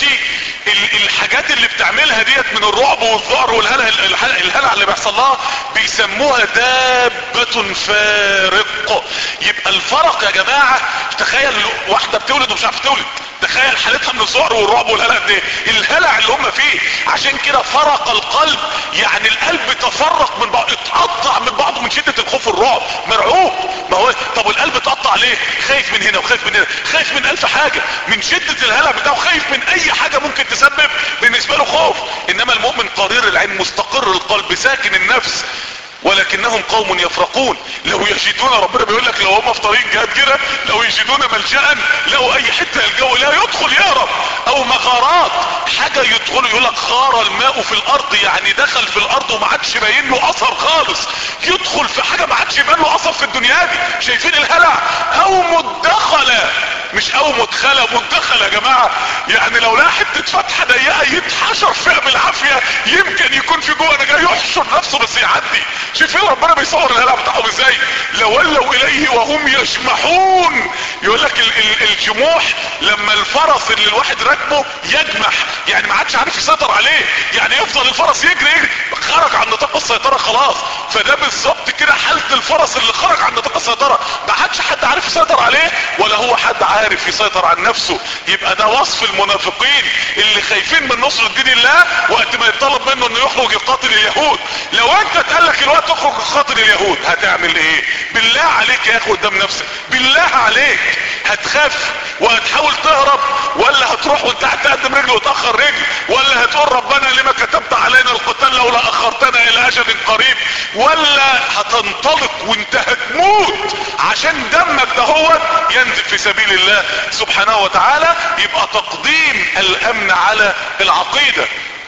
S1: الحاجات اللي بتعملها ديت من الرعب والذعر والهلع الهلع اللي بيحصل لها بيسموها دابة فارق يبقى الفرق يا جماعة تخيل واحدة بتولد ومش عارفة تولد تخيل حالتها من الذعر والرعب والهلع ده الهلع اللي هم فيه عشان كده فرق القلب يعني القلب تفرق من بعض اتقطع من بعضه من شدة الخوف والرعب مرعوب ما هو طب والقلب اتقطع ليه خايف من هنا وخايف من هنا خايف من الف حاجة من شدة الهلع بتاعه خايف من اي حاجة ممكن تسبب بالنسبة له خوف انما المؤمن قرير العين مستقر القلب ساكن النفس ولكنهم قوم يفرقون لو يجدون ربنا بيقول لك لو هم في طريق جهاد كده لو يجدون ملجأ لو اي حتة يلجأوا لا يدخل يهرب او مغارات حاجة يدخل يقول لك غار الماء في الارض يعني دخل في الارض وما عادش باين له اثر خالص يدخل في حاجة ما عادش باين له اثر في الدنيا دي شايفين الهلع او مدخلة مش او مدخلة مدخلة يا جماعة يعني لو لقى حتة فتحة ضيقة يتحشر فيها بالعافية يمكن يكون في جوه انا جاي يحشر نفسه بس يعدي شايفين ربنا بيصور الهلع بتاعهم ازاي لولوا اليه وهم يجمحون يقول لك ال ال الجموح لما الفرس اللي الواحد راكبه يجمح يعني ما عادش عارف يسيطر عليه يعني يفضل الفرس يجري يجري خرج عن نطاق السيطرة خلاص فده بالظبط كده حالة الفرس اللي خرج عن نطاق السيطرة ما عادش حد عارف يسيطر عليه ولا هو حد عارف يسيطر عن نفسه يبقى ده وصف المنافقين اللي خايفين من نصر دين الله وقت ما يطلب منه انه يخرج يقاتل اليهود لو انت اتقالك الوقت تخرج تقاتل اليهود هتعمل ايه بالله عليك يا اخي قدام نفسك بالله عليك هتخاف وهتحاول تهرب ولا هتروح وانت هتقدم رجل وتاخر رجل ولا هتقول ربنا لما كتبت علينا القتال لولا اخرتنا الى اجل قريب ولا هتنطلق وانت هتموت عشان دمك دهوت ينزل في سبيل الله سبحانه وتعالى يبقى تقديم الامن على العقيدة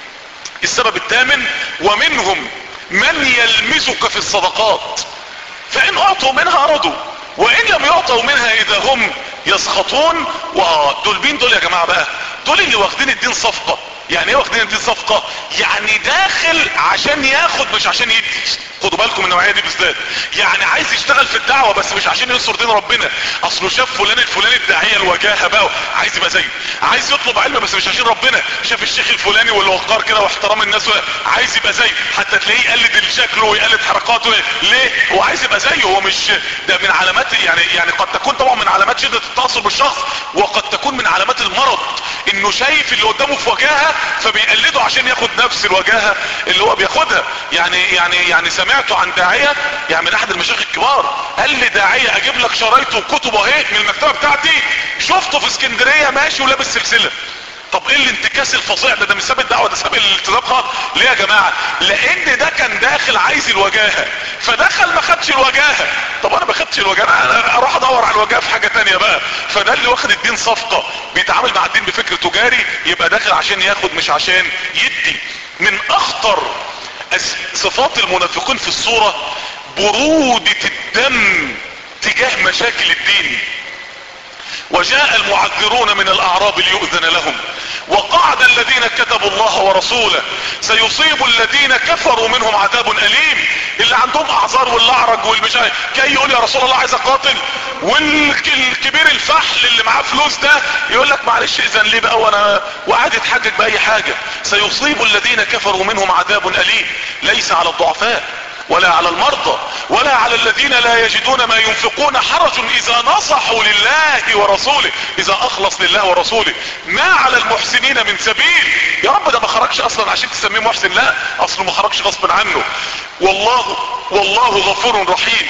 S1: السبب الثامن ومنهم من يلمزك في الصدقات فان اعطوا منها رضوا وان لم يعطوا منها اذا هم يسخطون ودول مين دول يا جماعة بقى دول اللي واخدين الدين صفقة يعني ايه واخدين الدين صفقة يعني داخل عشان ياخد مش عشان يدي خدوا بالكم من النوعيه دي بالذات يعني عايز يشتغل في الدعوه بس مش عشان ينصر دين ربنا اصله شاف فلان الفلاني الداعيه الوجاهه بقى عايز يبقى زيه عايز يطلب علم بس مش عشان ربنا شاف الشيخ الفلاني والوقار كده واحترام الناس عايز يبقى زيه حتى تلاقيه يقلد شكله ويقلد حركاته ليه هو عايز يبقى زيه هو مش ده من علامات يعني يعني قد تكون طبعا من علامات شده التاثر بالشخص وقد تكون من علامات المرض انه شايف اللي قدامه في وجاهه فبيقلده عشان ياخد نفس الوجاهه اللي هو بياخدها يعني يعني يعني سمعته عن داعيه يعني من احد المشايخ الكبار قال لي داعيه اجيب لك شرايطه وكتبه اهي من المكتبه بتاعتي شفته في اسكندريه ماشي ولابس سلسله طب ايه الانتكاس الفظيع ده ده مش ساب الدعوه ده ساب الالتزام خالص ليه يا جماعه لان ده كان داخل عايز الوجاهه فدخل ما خدش الوجاهه طب انا ما خدش الوجاهه انا اروح ادور على الوجاهه في حاجه تانية بقى فده اللي واخد الدين صفقه بيتعامل مع الدين بفكر تجاري يبقى داخل عشان ياخد مش عشان يدي من اخطر صفات المنافقين في الصوره برودة الدم تجاه مشاكل الدين وجاء المعذرون من الاعراب ليؤذن لهم وقعد الذين كتبوا الله ورسوله سيصيب الذين كفروا منهم عذاب اليم اللي عندهم اعذار والاعرج والمشاهد كي يقول يا رسول الله عايز اقاتل والكبير الفحل اللي معاه فلوس ده يقول لك معلش اذن لي بقى وانا وقعد يتحجج باي حاجة سيصيب الذين كفروا منهم عذاب اليم ليس على الضعفاء ولا على المرضى ولا على الذين لا يجدون ما ينفقون حرج اذا نصحوا لله ورسوله اذا اخلص لله ورسوله ما على المحسنين من سبيل يا رب ده ما خرجش اصلا عشان تسميه محسن لا اصله ما خرجش غصب عنه والله والله غفور رحيم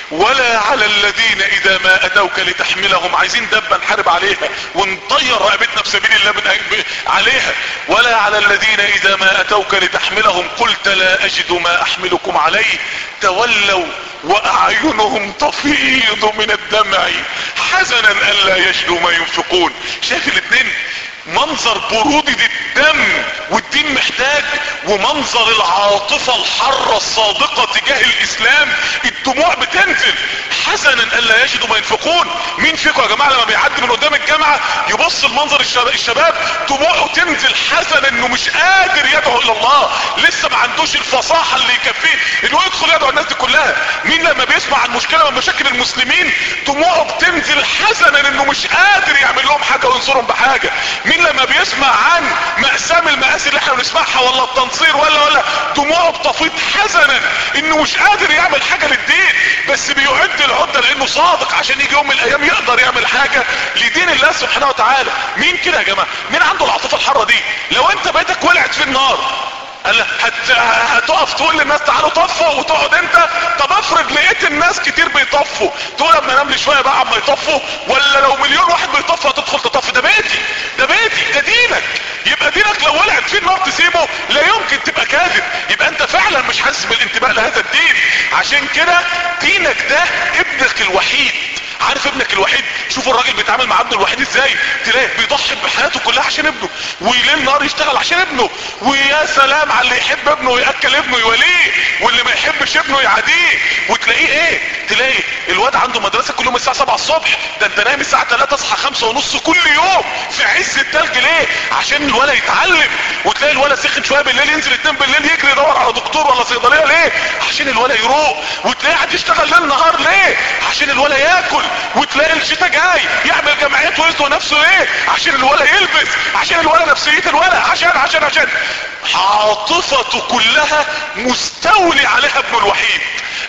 S1: ولا على الذين اذا ما اتوك لتحملهم عايزين دبة نحارب عليها ونطير رقبتنا في سبيل الله من عليها ولا على الذين اذا ما اتوك لتحملهم قلت لا اجد ما احملكم عليه تولوا واعينهم تفيض من الدمع حزنا الا يجدوا ما ينفقون شايف الاثنين منظر برودة الدم والدين محتاج ومنظر العاطفة الحرة الصادقة تجاه الاسلام الدموع بتنزل حزنا الا يجدوا ما ينفقون مين فيكم يا جماعة لما بيعدي من قدام الجامعة يبص المنظر الشباب دموعه تنزل حزنا انه مش قادر يدعو الى الله لسه ما عندوش الفصاحة اللي يكفيه انه يدخل يدعو الناس دي كلها مين لما بيسمع عن مشكلة من مشاكل المسلمين دموعه بتنزل حزنا انه مش قادر يعمل لهم حاجة وينصرهم بحاجة مين لما بيسمع عن مأسام المآسي اللي احنا بنسمعها ولا التنصير ولا ولا دموعه بتفيض حزنا انه مش قادر يعمل حاجة للدين بس بيعد العدة لانه صادق عشان يجي يوم من الايام يقدر يعمل حاجة لدين الله سبحانه وتعالى مين كده يا جماعة مين عنده العاطفة الحرة دي لو انت بيتك ولعت في النار قال هت... هتقف تقول للناس تعالوا طفوا وتقعد انت طب افرض لقيت الناس كتير بيطفوا تقول اما انام لي شويه بقى عما يطفوا ولا لو مليون واحد بيطفى هتدخل تطفي ده بيتي ده بيتي ده دينك يبقى دينك لو ولعت فيه النار تسيبه لا يمكن تبقى كاذب يبقى انت فعلا مش حاسس بالانتماء لهذا الدين عشان كده دينك ده ابنك الوحيد عارف ابنك الوحيد شوف الراجل بيتعامل مع ابنه الوحيد ازاي تلاقيه بيضحي بحياته كلها عشان ابنه وليل نهار يشتغل عشان ابنه ويا سلام على اللي يحب ابنه وياكل ابنه يوليه واللي ما يحبش ابنه يعاديه وتلاقيه ايه تلاقي الواد عنده مدرسه كل يوم الساعه 7 الصبح ده انت نايم الساعه 3 تصحى 5 ونص كل يوم في عز التلج ليه عشان الولد يتعلم وتلاقي الولد سخن شويه بالليل ينزل 2 بالليل يجري يدور على دكتور ولا صيدليه ليه عشان الولد يروق وتلاقيه قاعد يشتغل ليل نهار ليه عشان الولد ياكل وتلاقي الشتاء جاي يعمل جمعيات ويزنق نفسه ايه عشان الولد يلبس عشان الولد نفسية الولد عشان عشان عشان عاطفته كلها مستولي عليها ابن الوحيد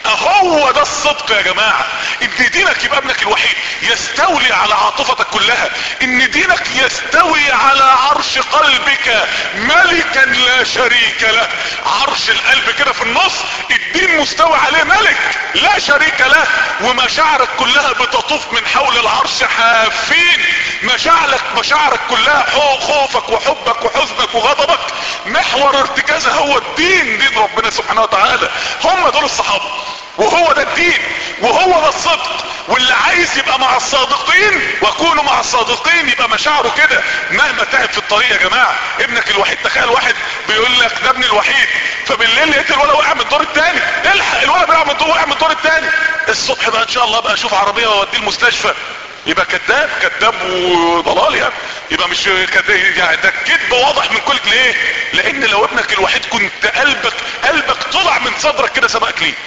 S1: اهو ده الصدق يا جماعة ان دينك يبقى ابنك الوحيد يستولي على عاطفتك كلها ان دينك يستوي على عرش قلبك ملكا لا شريك له عرش القلب كده في النص الدين مستوي عليه ملك لا شريك له ومشاعرك كلها بتطوف من حول العرش حافين مشاعرك مشاعرك كلها خوفك وحبك وحزنك وغضبك محور ارتكازها هو الدين دين ربنا سبحانه وتعالى هم دول الصحابة وهو ده الدين وهو ده الصدق واللي عايز يبقى مع الصادقين وكونوا مع الصادقين يبقى مشاعره كده مهما تعب في الطريق يا جماعة ابنك الوحيد تخيل واحد بيقول لك ده ابني الوحيد فبالليل لقيت الولد وقع من الدور الثاني الحق الولد بيقع من الدور وقع من الدور الثاني الصبح بقى ان شاء الله بقى اشوف عربية واوديه المستشفى يبقى كذاب كذاب وضلال يعني يبقى مش كذاب يعني ده الكذب واضح من كل ليه لان لو ابنك الوحيد كنت قلبك قلبك طلع من صدرك كده سبقك ليه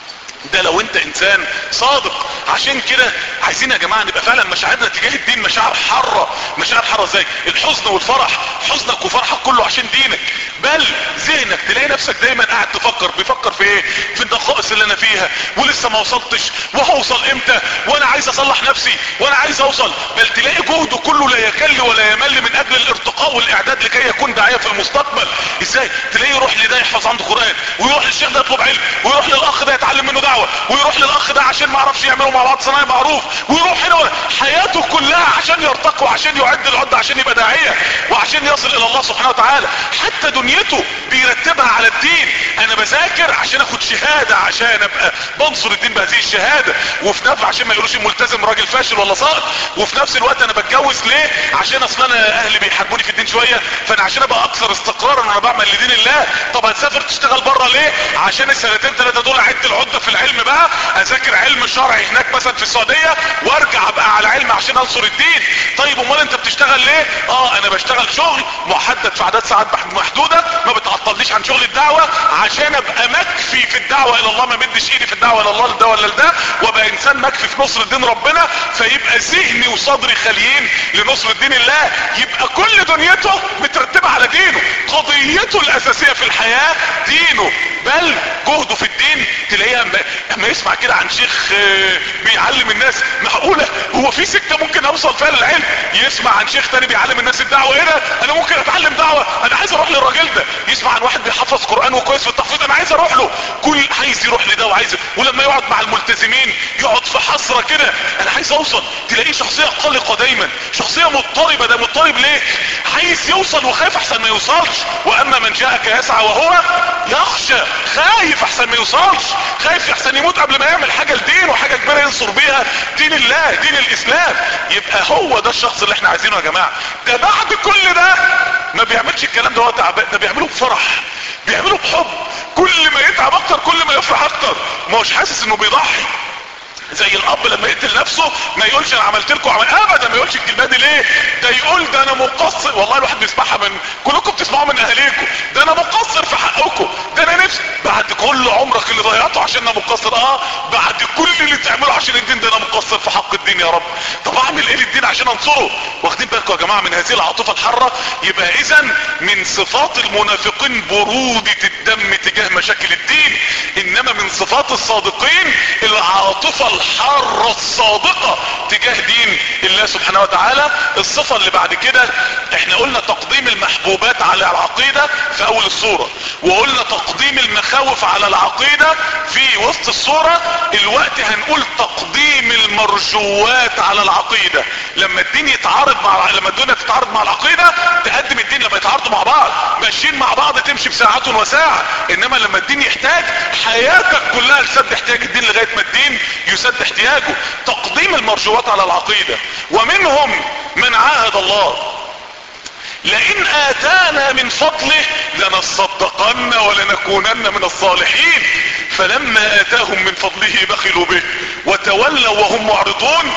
S1: ده لو انت انسان صادق عشان كده عايزين يا جماعة نبقى فعلا مشاعرنا تجاه الدين مشاعر حرة مشاعر حرة ازاي الحزن والفرح حزنك وفرحك كله عشان دينك بل ذهنك تلاقي نفسك دايما قاعد تفكر بيفكر في ايه في النقائص اللي انا فيها ولسه ما وصلتش وهوصل امتى وانا عايز اصلح نفسي وانا عايز اوصل بل تلاقي جهده كله لا يكل ولا يمل من اجل الارتقاء والاعداد لكي يكون داعية في المستقبل ازاي تلاقيه يروح لده يحفظ عنده قرآن ويروح للشيخ ده يطلب علم ويروح للاخ ده يتعلم منه دعوة ويروح للاخ ده عشان ما يعرفش يعملوا مع بعض صناعي معروف ويروح هنا حياته كلها عشان يرتقي وعشان يعد العد عشان يبقى داعية وعشان يصل الى الله سبحانه وتعالى حتى دنيته بيرتبها على الدين انا بذاكر عشان اخد شهادة عشان ابقى بنصر الدين بهذه الشهادة وفي نفس عشان ما يقولوش الملتزم راجل فاشل ولا ساقط وفي نفس الوقت انا بتجوز ليه عشان اصلا انا اهلي بيحاربوني في الدين شوية فانا عشان ابقى اكثر استقرارا وانا بعمل لدين الله طب هتسافر تشتغل بره ليه عشان السنتين ثلاثة دول اعد العدة في العلم بقى اذاكر علم شرعي هناك مثلا في السعودية وارجع ابقى على علم عشان انصر الدين طيب امال انت بتشتغل ليه اه انا بشتغل شغل محدد في عدد ساعات محدودة ما بتعطلنيش عن شغل الدعوة عشان ابقى مكفي في الدعوة الى الله ما مدش ايدي في الدعوة الى الله لده ولا لده وابقى انسان مكفي في نصر الدين ربنا فيبقى ذهني وصدري خاليين لنصر الدين الله يبقى كل دنيته مترتبة على دينه قضيته الاساسية في الحياة دينه بل جهده في الدين تلاقيها اما يسمع كده عن شيخ بيعلم الناس معقولة هو في سكة ممكن اوصل فيها للعلم يسمع عن شيخ تاني بيعلم الناس الدعوة ايه ده انا ممكن اتعلم دعوة انا عايز اروح للراجل ده يسمع عن واحد بيحفظ قرآن وكويس في التحفيظ انا عايز اروح له كل عايز يروح لده وعايز ولما يقعد مع الملتزمين يقعد في حسرة كده انا عايز اوصل تلاقيه شخصية قلقة دايما شخصية مضطربة ده مضطرب ليه عايز يوصل وخايف احسن ما يوصلش واما من جاءك يسعى وهو يخشى خايف احسن ما يوصلش خايف احسن يموت قبل ما يعمل حاجة لدين وحاجة كبيرة ينصر بيها دين الله دين الاسلام يبقى هو ده الشخص اللي احنا عايزينه يا جماعة ده بعد كل ده ما بيعملش الكلام ده هو تعبان ده بيعمله بفرح بيعمله بحب كل ما يتعب اكتر كل ما يفرح اكتر ما هوش حاسس انه بيضحي زي الاب لما يقتل نفسه ما يقولش انا عملت لكم عمل ابدا ما يقولش الكلمه دي ليه ده يقول ده انا مقصر والله الواحد بيسمعها من كلكم بتسمعوا من اهاليكم ده انا مقصر في حقكم ده انا نفسي بعد كل عمرك اللي ضيعته عشان انا مقصر اه بعد كل اللي تعمله عشان الدين ده انا مقصر في حق الدين يا رب طب اعمل ايه للدين عشان انصره واخدين بالكم يا جماعه من هذه العاطفه الحاره يبقى اذا من صفات المنافقين برودة الدم تجاه مشاكل الدين انما من صفات الصادقين العاطفه الحارة الصادقة تجاه دين الله سبحانه وتعالى الصفة اللي بعد كده احنا قلنا تقديم المحبوبات على العقيدة في اول الصورة وقلنا تقديم المخاوف على العقيدة في وسط الصورة الوقت هنقول تقديم المرجوات على العقيدة لما الدين يتعارض مع لما الدنيا تتعارض مع العقيدة تقدم الدين لما يتعارضوا مع بعض ماشيين مع بعض تمشي بساعات وساعة انما لما الدين يحتاج حياتك كلها لسد احتياج الدين لغاية ما الدين يسد احتياجه تقديم المرجوات على العقيدة ومنهم من عاهد الله لئن اتانا من فضله لنصدقن ولنكونن من الصالحين فلما اتاهم من فضله بخلوا به وتولوا وهم معرضون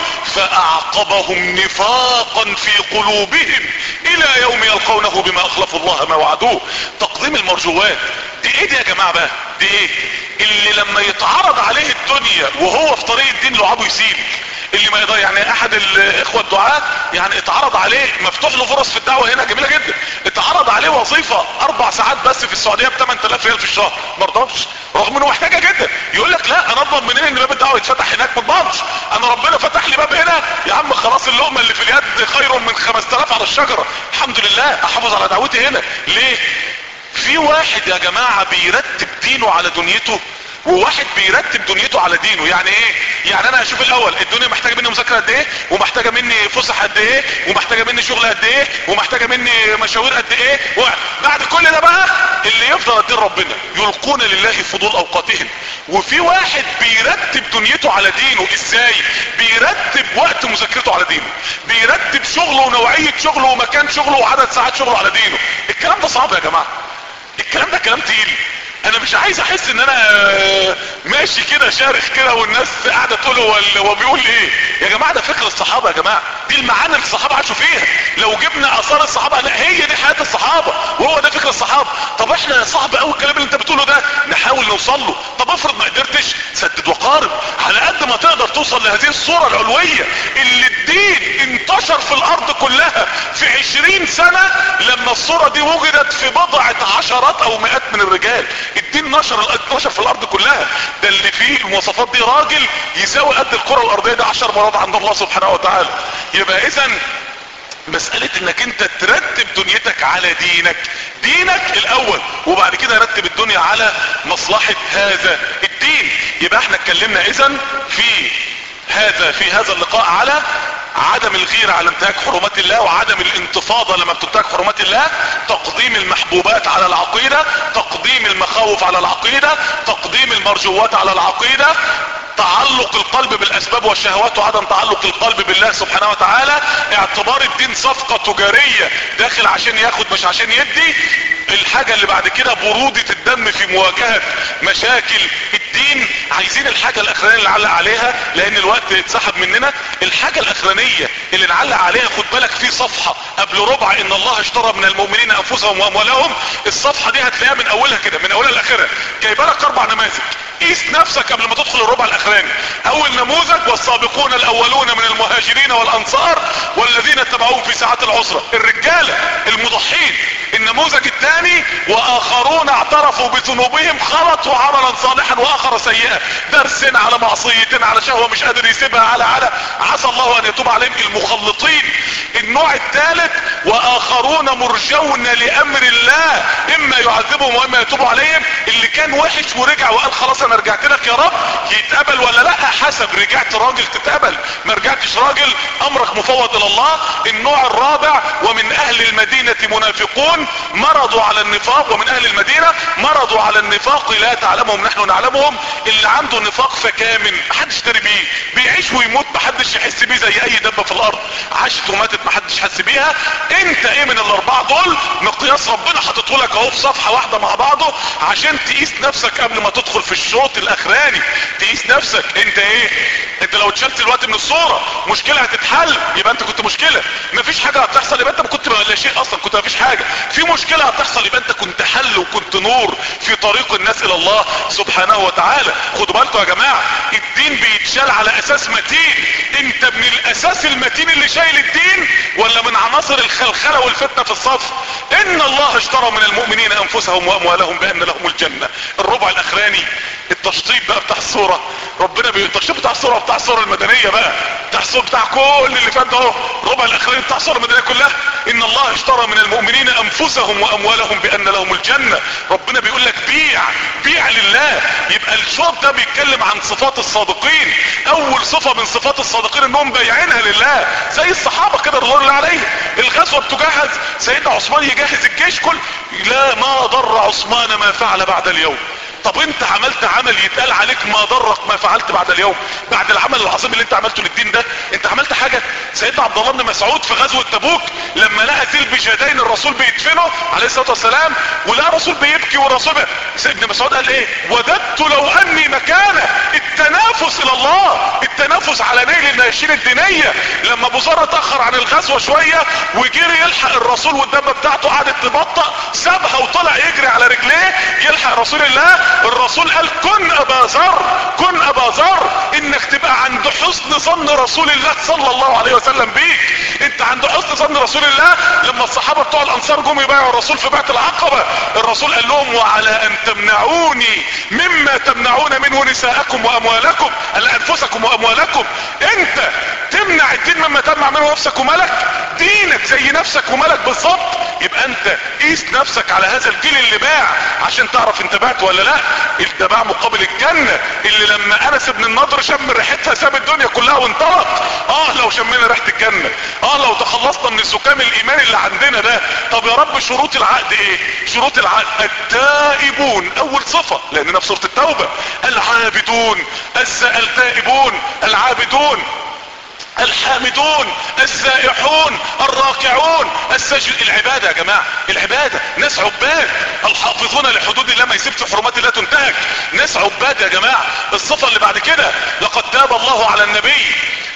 S1: فاعقبهم نفاقا في قلوبهم الى يوم يلقونه بما اخلفوا الله ما وعدوه تقديم المرجوات دي ايه دي يا جماعة بقى دي ايه اللي لما يتعرض عليه الدنيا وهو في طريق الدين لعابه يسيب اللي ما يقدر يعني احد الاخوة الدعاء يعني اتعرض عليه مفتوح له فرص في الدعوة هنا جميلة جدا اتعرض عليه وظيفة اربع ساعات بس في السعودية ب 8000 ريال في الشهر ما رضاش رغم انه محتاجة جدا يقول لك لا انا اضمن منين ان باب الدعوة يتفتح هناك ما اضمنش انا ربنا فتح لي باب هنا يا عم خلاص اللقمة اللي في اليد خير من 5000 على الشجرة الحمد لله احافظ على دعوتي هنا ليه في واحد يا جماعة بيرتب دينه على دنيته وواحد بيرتب دنيته على دينه يعني ايه يعني انا هشوف الاول الدنيا محتاجه مني مذاكره قد ايه ومحتاجه مني فسح قد ايه ومحتاجه مني شغل قد ايه ومحتاجه مني مشاوير قد ايه بعد كل ده بقى اللي يفضل الدين ربنا يلقون لله فضول اوقاتهم وفي واحد بيرتب دنيته على دينه ازاي بيرتب وقت مذاكرته على دينه بيرتب شغله ونوعيه شغله ومكان شغله وعدد ساعات شغله على دينه الكلام ده صعب يا جماعه الكلام ده كلام تقيل انا مش عايز احس ان انا ماشي كده شارخ كده والناس قاعده تقول هو هو بيقول ايه يا جماعه ده فكر الصحابه يا جماعه دي المعاني اللي الصحابه عاشوا فيها لو جبنا اثار الصحابه لا هي دي حياه الصحابه وهو ده فكر الصحابه طب احنا صعب قوي الكلام اللي انت بتقوله ده نحاول نوصل له طب افرض ما قدرتش سدد وقارب على قد ما تقدر توصل لهذه الصوره العلويه اللي الدين انتشر في الارض كلها في عشرين سنه لما الصوره دي وجدت في بضعه عشرات او مئات من الرجال الدين نشر نشر في الارض كلها ده اللي فيه المواصفات دي راجل يساوي قد الكرة الارضية ده عشر مرات عند الله سبحانه وتعالى يبقى اذا مسألة انك انت ترتب دنيتك على دينك دينك الاول وبعد كده رتب الدنيا على مصلحة هذا الدين يبقى احنا اتكلمنا اذا في هذا في هذا اللقاء على عدم الغيرة على انتهاك حرمات الله وعدم الانتفاضة لما بتنتهك حرمات الله تقديم المحبوبات على العقيدة تقديم المخاوف على العقيدة تقديم المرجوات على العقيدة تعلق القلب بالاسباب والشهوات وعدم تعلق القلب بالله سبحانه وتعالى اعتبار الدين صفقة تجارية داخل عشان ياخد مش عشان يدي الحاجة اللي بعد كده برودة الدم في مواجهة مشاكل الدين عايزين الحاجة الاخرانية اللي نعلق عليها لان الوقت اتسحب مننا الحاجة الاخرانية اللي نعلق عليها خد بالك في صفحة قبل ربع ان الله اشترى من المؤمنين انفسهم واموالهم الصفحة دي هتلاقيها من اولها كده من اولها لاخرها جايبه لك اربع نماذج قيس نفسك قبل ما تدخل الربع الاخراني اول نموذج والسابقون الاولون من المهاجرين والانصار والذين اتبعوهم في ساعات العسرة الرجالة المضحين النموذج الثاني واخرون اعترفوا بذنوبهم خلطوا عملا صالحا واخر سيئا درس على معصية على شهوة مش قادر يسيبها على على عسى الله ان يتوب عليهم المخلطين النوع الثالث واخرون مرجون لامر الله اما يعذبهم واما يتوب عليهم اللي كان وحش ورجع وقال خلاص انا رجعت لك يا رب يتقبل ولا لا حسب رجعت راجل تتقبل ما رجعتش راجل امرك مفوض الى الله النوع الرابع ومن اهل المدينة منافقون مرضوا على النفاق ومن اهل المدينة مرضوا على النفاق لا تعلمهم نحن نعلمهم اللي عنده نفاق فكامن محدش داري بيه بيعيش ويموت محدش يحس بيه زي اي دبة في الارض عاشت وماتت محدش حس بيها انت ايه من الاربعة دول مقياس ربنا حاططه لك اهو في صفحة واحدة مع بعضه عشان تقيس نفسك قبل ما تدخل في الشوط الاخراني تقيس نفسك انت ايه انت لو اتشلت الوقت من الصورة مشكلة هتتحل يبقى انت كنت مشكلة مفيش حاجة هتحصل يبقى انت ما كنت لا شيء اصلا كنت مفيش حاجة في مشكلة هتحصل يبقى انت كنت حل وكنت نور في طريق الناس الى الله سبحانه وتعالى خدوا بالكم يا جماعة الدين بيتشال على اساس متين انت من الاساس المتين اللي شايل الدين ولا من عناصر الخلخلة والفتنة في الصف ان الله اشترى من المؤمنين انفسهم واموالهم بان لهم الجنة الربع الاخراني التشطيب بقى بتاع الصورة ربنا بي... التشطيب بتاع الصورة بتاع الصورة المدنية بقى بتاع الصورة بتاع كل اللي فات ده اهو الربع الاخراني بتاع الصورة المدنية كلها ان الله اشترى من المؤمنين انفسهم واموالهم بان لهم الجنة ربنا بيقول لك بيع بيع لله يبقى الشوط ده بيتكلم عن صفات الصادقين اول صفة من صفات الصادقين انهم بايعينها لله زي الصحابة كده رضوان الله عليهم الغزوة بتجهز سيدنا عثمان يجهز الجيش كل لا ما ضر عثمان ما فعل بعد اليوم طب انت عملت عمل يتقال عليك ما ضرك ما فعلت بعد اليوم بعد العمل العظيم اللي انت عملته للدين ده انت عملت حاجة سيدنا عبد الله بن مسعود في غزوة تبوك لما لقى ذيل بجدين الرسول بيدفنه عليه الصلاة والسلام ولقى الرسول بيبكي والرسول بي... سيدنا مسعود قال ايه وددت لو اني مكانه التنافس الى الله التنافس التنافس على نيل النياشين الدينية لما ابو ذر اتاخر عن الغزوة شوية وجري يلحق الرسول والدبة بتاعته قعدت تبطأ سابها وطلع يجري على رجليه يلحق رسول الله الرسول قال كن ابا ذر كن ابا ذر انك تبقى عند حسن ظن رسول الله صلى الله عليه وسلم بيك انت عند حسن ظن رسول الله لما الصحابة بتوع الانصار جم يبايعوا الرسول في بيعة العقبة الرسول قال لهم وعلى ان تمنعوني مما تمنعون منه نساءكم واموالكم قال انفسكم واموالكم انت تمنع الدين مما تمنع منه نفسك وملك دينك زي نفسك وملك بالظبط يبقى انت قيس نفسك على هذا الجيل اللي باع عشان تعرف انت بعت ولا لا انت باع مقابل الجنة اللي لما انس بن النضر شم ريحتها ساب الدنيا كلها وانطلق اه لو شمينا ريحة الجنة اه لو تخلصنا من سكام الايمان اللي عندنا ده طب يا رب شروط العقد ايه شروط العقد التائبون اول صفة لاننا في سورة التوبة العابدون التائبون العابدون الحامدون السائحون الراكعون الساجد العبادة يا جماعة العبادة ناس عباد الحافظون لحدود الله ما يسيبش حرمات الله تنتهك ناس عباد يا جماعة الصفة اللي بعد كده لقد تاب الله على النبي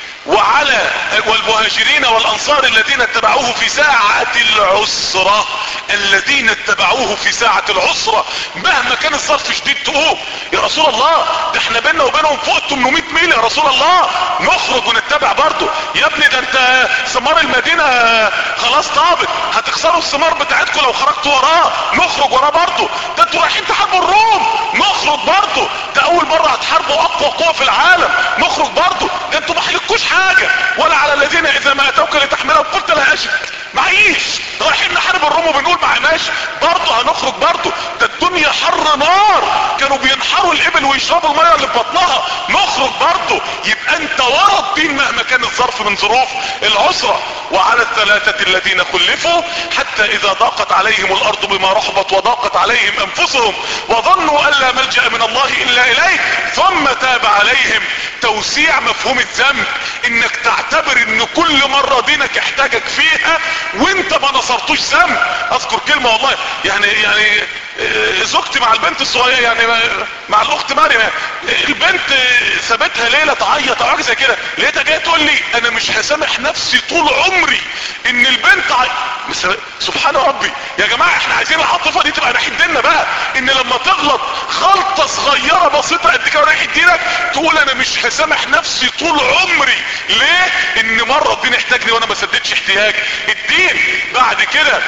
S1: وعلى والمهاجرين والانصار الذين اتبعوه في ساعة العسرة الذين اتبعوه في ساعة العسرة مهما كان الظرف شديد تقوم يا رسول الله ده احنا بينا وبينهم فوق 800 ميل يا رسول الله نخرج ونتبع برضه يا ابني ده انت ثمار المدينة خلاص طابت هتخسروا الثمار بتاعتكم لو خرجتوا وراه نخرج وراه برضه ده انتوا رايحين تحاربوا الروم نخرج برضه ده اول مرة هتحاربوا اقوى قوة في العالم نخرج برضه ده انتوا ما حلتكوش حاجة ولا على الذين اذا ما اتوك لتحملهم قلت لا اجد معيش رايحين نحارب الروم وبنقول معناش برضه هنخرج برضه ده الدنيا حر نار كانوا بينحروا الابل ويشربوا الميه اللي في بطنها نخرج برضه يبقى انت ورا الدين مهما كان الظرف من ظروف العسرة وعلى الثلاثة الذين خلفوا حتى اذا ضاقت عليهم الارض بما رحبت وضاقت عليهم انفسهم وظنوا ان لا ملجأ من الله الا اليه ثم تاب عليهم توسيع مفهوم الذنب انك تعتبر ان كل مرة دينك احتاجك فيها وانت ما نصرتوش ذنب اذكر كلمة والله يعني يعني زوجتي مع البنت الصغيرة يعني مع الاخت مريم البنت سابتها ليلة تعيط او حاجه زي كده لقيتها جايه تقول لي انا مش هسامح نفسي طول عمري ان البنت عي... سبحان ربي يا جماعة احنا عايزين العاطفة دي تبقى ناحية ديننا بقى ان لما تغلط غلطة صغيرة بسيطة قد كده ناحية دينك تقول انا مش هسامح نفسي طول عمري ليه ان مرة الدين احتاجني وانا ما سددتش احتياجي الدين بعد كده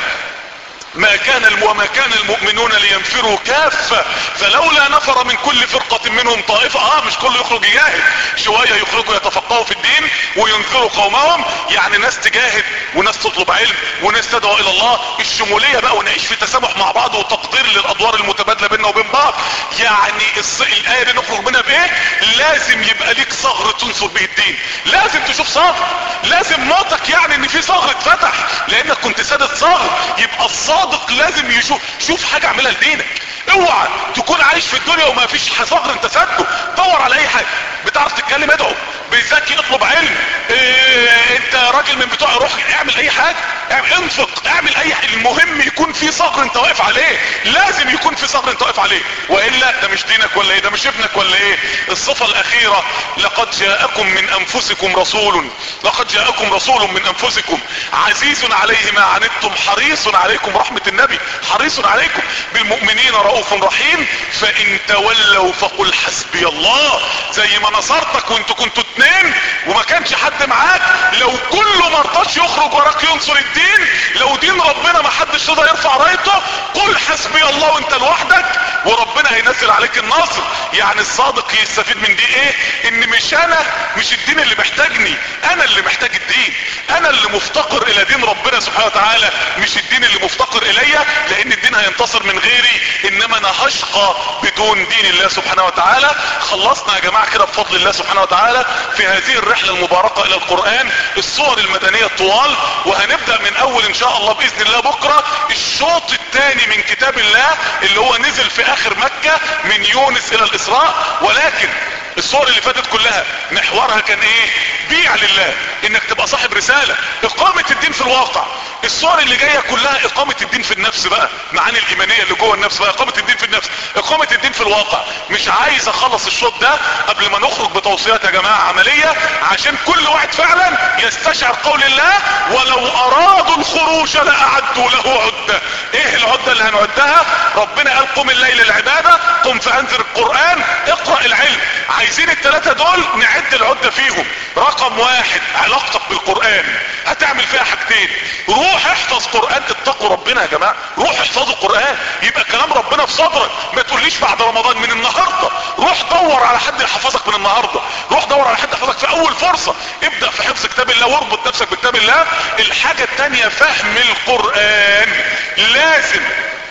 S1: ما كان وما كان المؤمنون لينفروا كافة فلولا نفر من كل فرقة منهم طائفة اه مش كله يخرج يجاهد شوية يخرجوا يتفقهوا في الدين وينذروا قومهم يعني ناس تجاهد وناس تطلب علم وناس تدعو الى الله الشمولية بقى ونعيش في تسامح مع بعض وتقدير للادوار المتبادلة بيننا وبين بعض يعني الص... الاية دي نخرج منها بايه لازم يبقى ليك صغر تنصر به الدين لازم تشوف صغر لازم موتك يعني ان في صغر اتفتح لانك كنت سادة صغر يبقى الصغر صادق لازم يشوف شوف حاجة اعملها لدينك اوعى تكون عايش في الدنيا وما فيش صغر انت سده دور على اي حاجة بتعرف تتكلم ادعو بيذاكي اطلب علم إيه انت راجل من بتوع روح اعمل اي حاجة اعمل انفق اعمل اي حاجة المهم يكون في صغر انت واقف عليه لازم يكون في صغر انت واقف عليه والا ده مش دينك ولا ايه ده مش ابنك ولا ايه الصفة الاخيرة لقد جاءكم من انفسكم رسول لقد جاءكم رسول من انفسكم عزيز عليه ما عنتم حريص عليكم رحمة النبي حريص عليكم بالمؤمنين رؤوف رحيم فان تولوا فقل حسبي الله زي ما نصرتك وانتوا كنتوا اتنين وما كانش حد معاك لو كله مرضاش يخرج وراك ينصر الدين لو دين ربنا ما حدش رضى يرفع رايته قل حسبي الله وانت لوحدك وربنا هينزل عليك النصر يعني الصادق يستفيد من دي ايه ان مش انا مش الدين اللي محتاجني انا اللي محتاج الدين انا اللي مفتقر الى دين ربنا سبحانه وتعالى مش الدين اللي مفتقر الي لان الدين هينتصر من غيري انما انا هشقى بدون دين الله سبحانه وتعالى خلصنا يا جماعة كده بفضل الله سبحانه وتعالى في هذه الرحلة المباركة الى القرآن الصور المدنية الطوال وهنبدأ من اول ان شاء الله باذن الله بكرة الشوط الثاني من كتاب الله اللي هو نزل في اخر مكة من يونس الى الاسراء ولكن الصور اللي فاتت كلها محورها كان ايه بيع لله انك تبقى صاحب رسالة اقامة الدين في الواقع الصور اللي جاية كلها اقامة الدين في النفس بقى معاني الايمانية اللي جوه النفس بقى اقامة الدين في النفس اقامة الدين في الواقع مش عايز اخلص الشوط ده قبل ما نخرج بتوصيات يا جماعة عملية عشان كل واحد فعلا يستشعر قول الله ولو ارادوا الخروج لاعدوا له عدة ايه العدة اللي هنعدها ربنا قال قم الليل العبادة قم فانذر القرآن اقرأ العلم عايزين الثلاثة دول نعد العدة فيهم رقم واحد علاقتك بالقرآن هتعمل فيها حاجتين روح احفظ قرآن اتقوا ربنا يا جماعة روح احفظوا القرآن يبقى كلام ربنا في صدرك ما تقوليش بعد رمضان من النهاردة روح دور على حد يحفظك من النهاردة روح دور على حد يحفظك في اول فرصة ابدأ في حفظ كتاب الله واربط نفسك بكتاب الله الحاجة التانية فهم القرآن لازم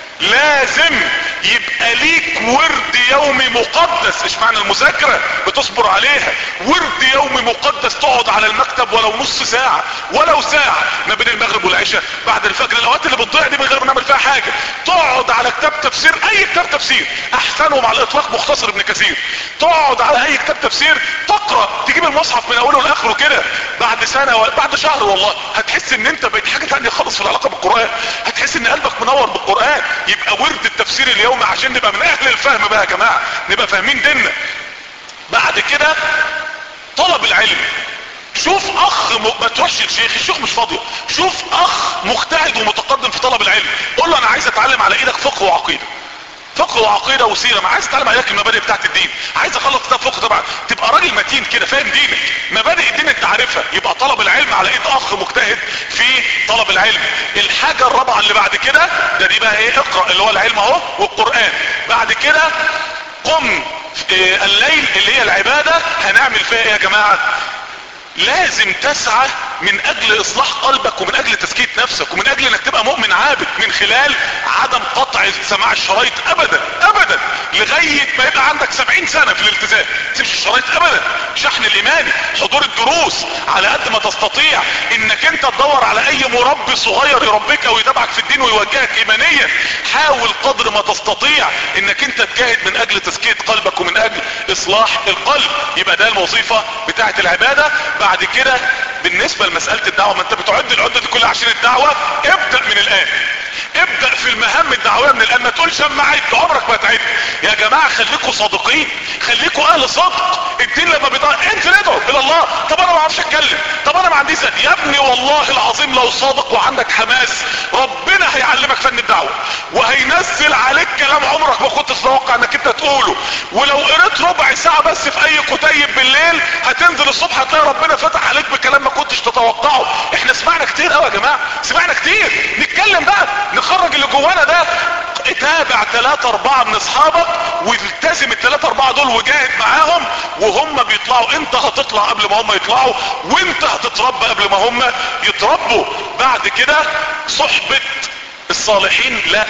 S1: لازم يبقى ليك ورد يومي مقدس ايش معنى المذاكرة بتصبر عليها ورد يومي مقدس تقعد على المكتب ولو نص ساعة ولو ساعة ما بين المغرب والعشاء بعد الفجر الاوقات اللي بتضيع دي من غير ما نعمل فيها حاجة تقعد على كتاب تفسير اي كتاب تفسير احسنهم على الاطلاق مختصر ابن كثير تقعد على اي كتاب تفسير تقرأ تجيب المصحف من اوله لاخره كده بعد سنة و... بعد شهر والله هتحس ان انت بقيت حاجة تانية خالص في العلاقة بالقرآن هتحس ان قلبك منور بالقرآن يبقى ورد التفسير اليومي عشان نبقى من اهل الفهم بقى يا جماعة نبقى فاهمين ديننا بعد كده طلب العلم شوف اخ م... ما تروحش للشيخ الشيخ مش فاضي شوف اخ مجتهد ومتقدم في طلب العلم قول له انا عايز اتعلم على ايدك فقه وعقيده فقه وعقيده وسيره ما عايز اتعلم عليك المبادئ بتاعت الدين عايز اخلص كتاب فقه طبعا تبقى راجل متين كده فاهم دينك مبادئ الدين انت عارفها يبقى طلب العلم على ايد اخ مجتهد في طلب العلم الحاجه الرابعه اللي بعد كده ده دي بقى ايه اقرا اللي هو العلم اهو والقران بعد كده قم إيه الليل اللي هي العباده هنعمل فيها ايه يا جماعه لازم تسعى من اجل اصلاح قلبك ومن اجل تزكية نفسك ومن اجل انك تبقى مؤمن عابد من خلال عدم قطع سماع الشرايط ابدا ابدا لغاية ما يبقى عندك سبعين سنة في الالتزام تمشي الشرايط ابدا شحن الايماني حضور الدروس على قد ما تستطيع انك انت تدور على اي مربي صغير يربيك او يتابعك في الدين ويوجهك ايمانيا حاول قدر ما تستطيع انك انت تجاهد من اجل تزكية قلبك ومن اجل اصلاح القلب يبقى ده الوظيفة بتاعة العبادة بعد كده بالنسبة لمسألة الدعوة ما انت بتعد العدة دي كلها عشان الدعوة ابدأ من الان ابدأ في المهام الدعوية من الان ما تقولش اما عد عمرك ما تعد يا جماعة خليكوا صادقين خليكوا اهل صدق الدين لما بيضاء انت ندعو الى الله طب انا ما اعرفش اتكلم طب انا ما عنديش زد يا ابني والله العظيم لو صادق وعندك حماس ربنا هيعلمك فن الدعوة وهينزل عليك كلام عمرك ما كنت تتوقع انك انت تقوله ولو قريت ربع ساعة بس في اي كتيب بالليل هتنزل الصبح هتلاقي ربنا فتح عليك بكلام ما كنتش تتوقعه احنا سمعنا كتير قوي يا جماعة سمعنا كتير نتكلم بقى نخرج اللي جوانا ده تابع ثلاثة اربعة من اصحابك والتزم الثلاثة اربعة دول وجاهد معاهم وهم بيطلعوا انت هتطلع قبل ما هم يطلعوا وانت هتتربى قبل ما هم يتربوا بعد كده صحبة الصالحين لا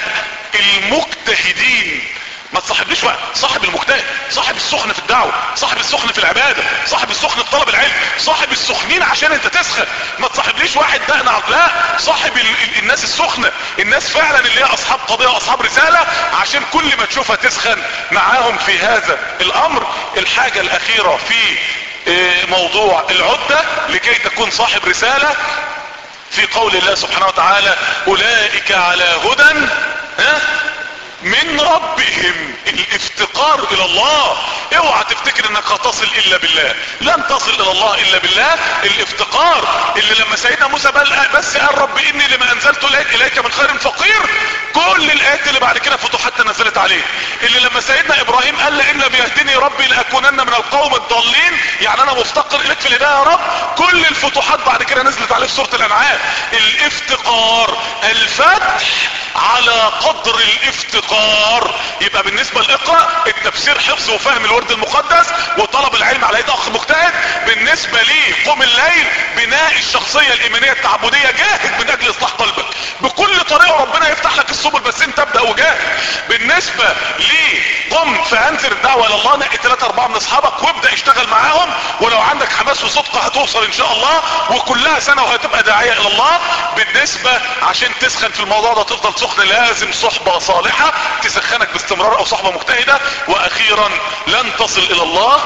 S1: المجتهدين ما تصاحبليش بقى صاحب المجتهد صاحب السخن في الدعوة صاحب السخن في العبادة صاحب السخن في طلب العلم صاحب السخنين عشان انت تسخن ما تصاحبليش واحد دقن عقلاء صاحب ال ال الناس السخنة الناس فعلا اللي هي اصحاب قضية واصحاب رسالة عشان كل ما تشوفها تسخن معاهم في هذا الامر الحاجة الاخيرة في موضوع العدة لكي تكون صاحب رسالة في قول الله سبحانه وتعالى اولئك على هدى ها من ربهم الافتقار الى الله اوعى تفتكر انك هتصل الا بالله لن تصل الى الله الا بالله الافتقار اللي لما سيدنا موسى بس قال رب اني لما انزلت اليك من خير فقير كل الايات اللي بعد كده فتوحات نزلت عليه اللي لما سيدنا ابراهيم قال لان بيهدني ربي لاكونن من القوم الضالين يعني انا مفتقر اليك في الهدايه يا رب كل الفتوحات بعد كده نزلت عليه في سوره الانعام الافتقار الفتح على قدر الافتقار يبقى بالنسبة للاقرأ التفسير حفظ وفهم الورد المقدس وطلب العلم على يد اخ مجتهد بالنسبة لي قوم الليل بناء الشخصية الايمانية التعبدية جاهد من اجل اصلاح قلبك بكل طريقة ربنا يفتح لك السبل بس انت ابدأ وجاهد بالنسبة لي قم فانذر الدعوة الى الله نقي ثلاثة اربعة من اصحابك وابدأ اشتغل معاهم ولو عندك حماس وصدق هتوصل ان شاء الله وكلها سنة وهتبقى داعية الى الله بالنسبة عشان تسخن في الموضوع ده تفضل سخن لازم صحبة صالحة تسخنك باستمرار او صحبة مجتهدة واخيرا لن تصل الى الله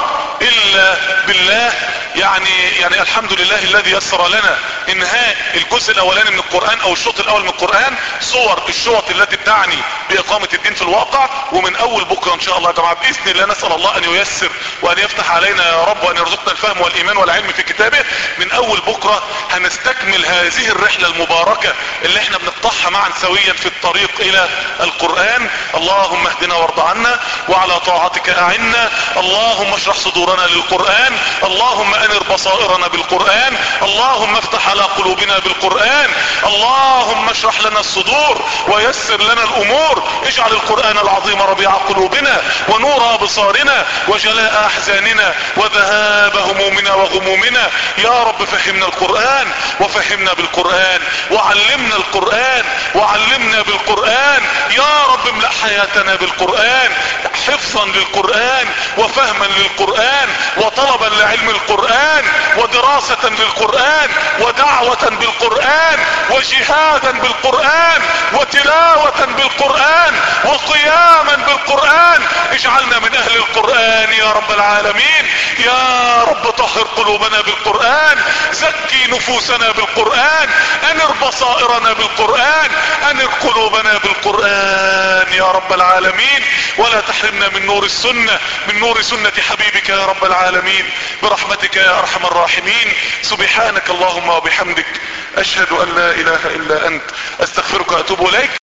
S1: الا بالله يعني يعني الحمد لله الذي يسر لنا انهاء الجزء الاولاني من القرآن او الشوط الاول من القرآن صور الشوط التي تعني باقامة الدين في الواقع ومن اول بكرة ان شاء الله يا جماعة باذن الله نسأل الله ان ييسر وان يفتح علينا يا رب وان يرزقنا الفهم والايمان والعلم في كتابه من اول بكرة هنستكمل هذه الرحلة المباركة اللي احنا بنقطعها معا سويا في الطريق الى القرآن اللهم اهدنا وارض عنا وعلى طاعتك اعنا اللهم اشرح صدورنا للقرآن اللهم انر بصائرنا بالقرآن اللهم افتح على قلوبنا بالقرآن اللهم اشرح لنا الصدور ويسر لنا الامور اجعل القرآن العظيم ربيع قلوبنا ونور ابصارنا وجلاء احزاننا وذهاب همومنا وغمومنا يا رب فهمنا القرآن وفهمنا بالقرآن وعلمنا القرآن وعلمنا بالقرآن يا رب املأ حياتنا بالقرآن حفظا للقرآن وفهما للقرآن وطلبا لعلم القرآن ودراسة للقرآن ودعوة بالقرآن وجهادا بالقرآن وتلاوة بالقرآن وقياما بالقرآن اجعلنا من اهل القرآن يا رب العالمين يا رب طهر قلوبنا بالقرآن زكي نفوسنا بالقرآن انر بصائرنا بالقرآن انر قلوبنا بالقرآن يا رب العالمين ولا تحرمنا من نور السنة من نور سنة حبيبك يا رب العالمين برحمتك يا ارحم الراحمين سبحانك اللهم وبحمدك اشهد ان لا اله الا انت استغفرك واتوب اليك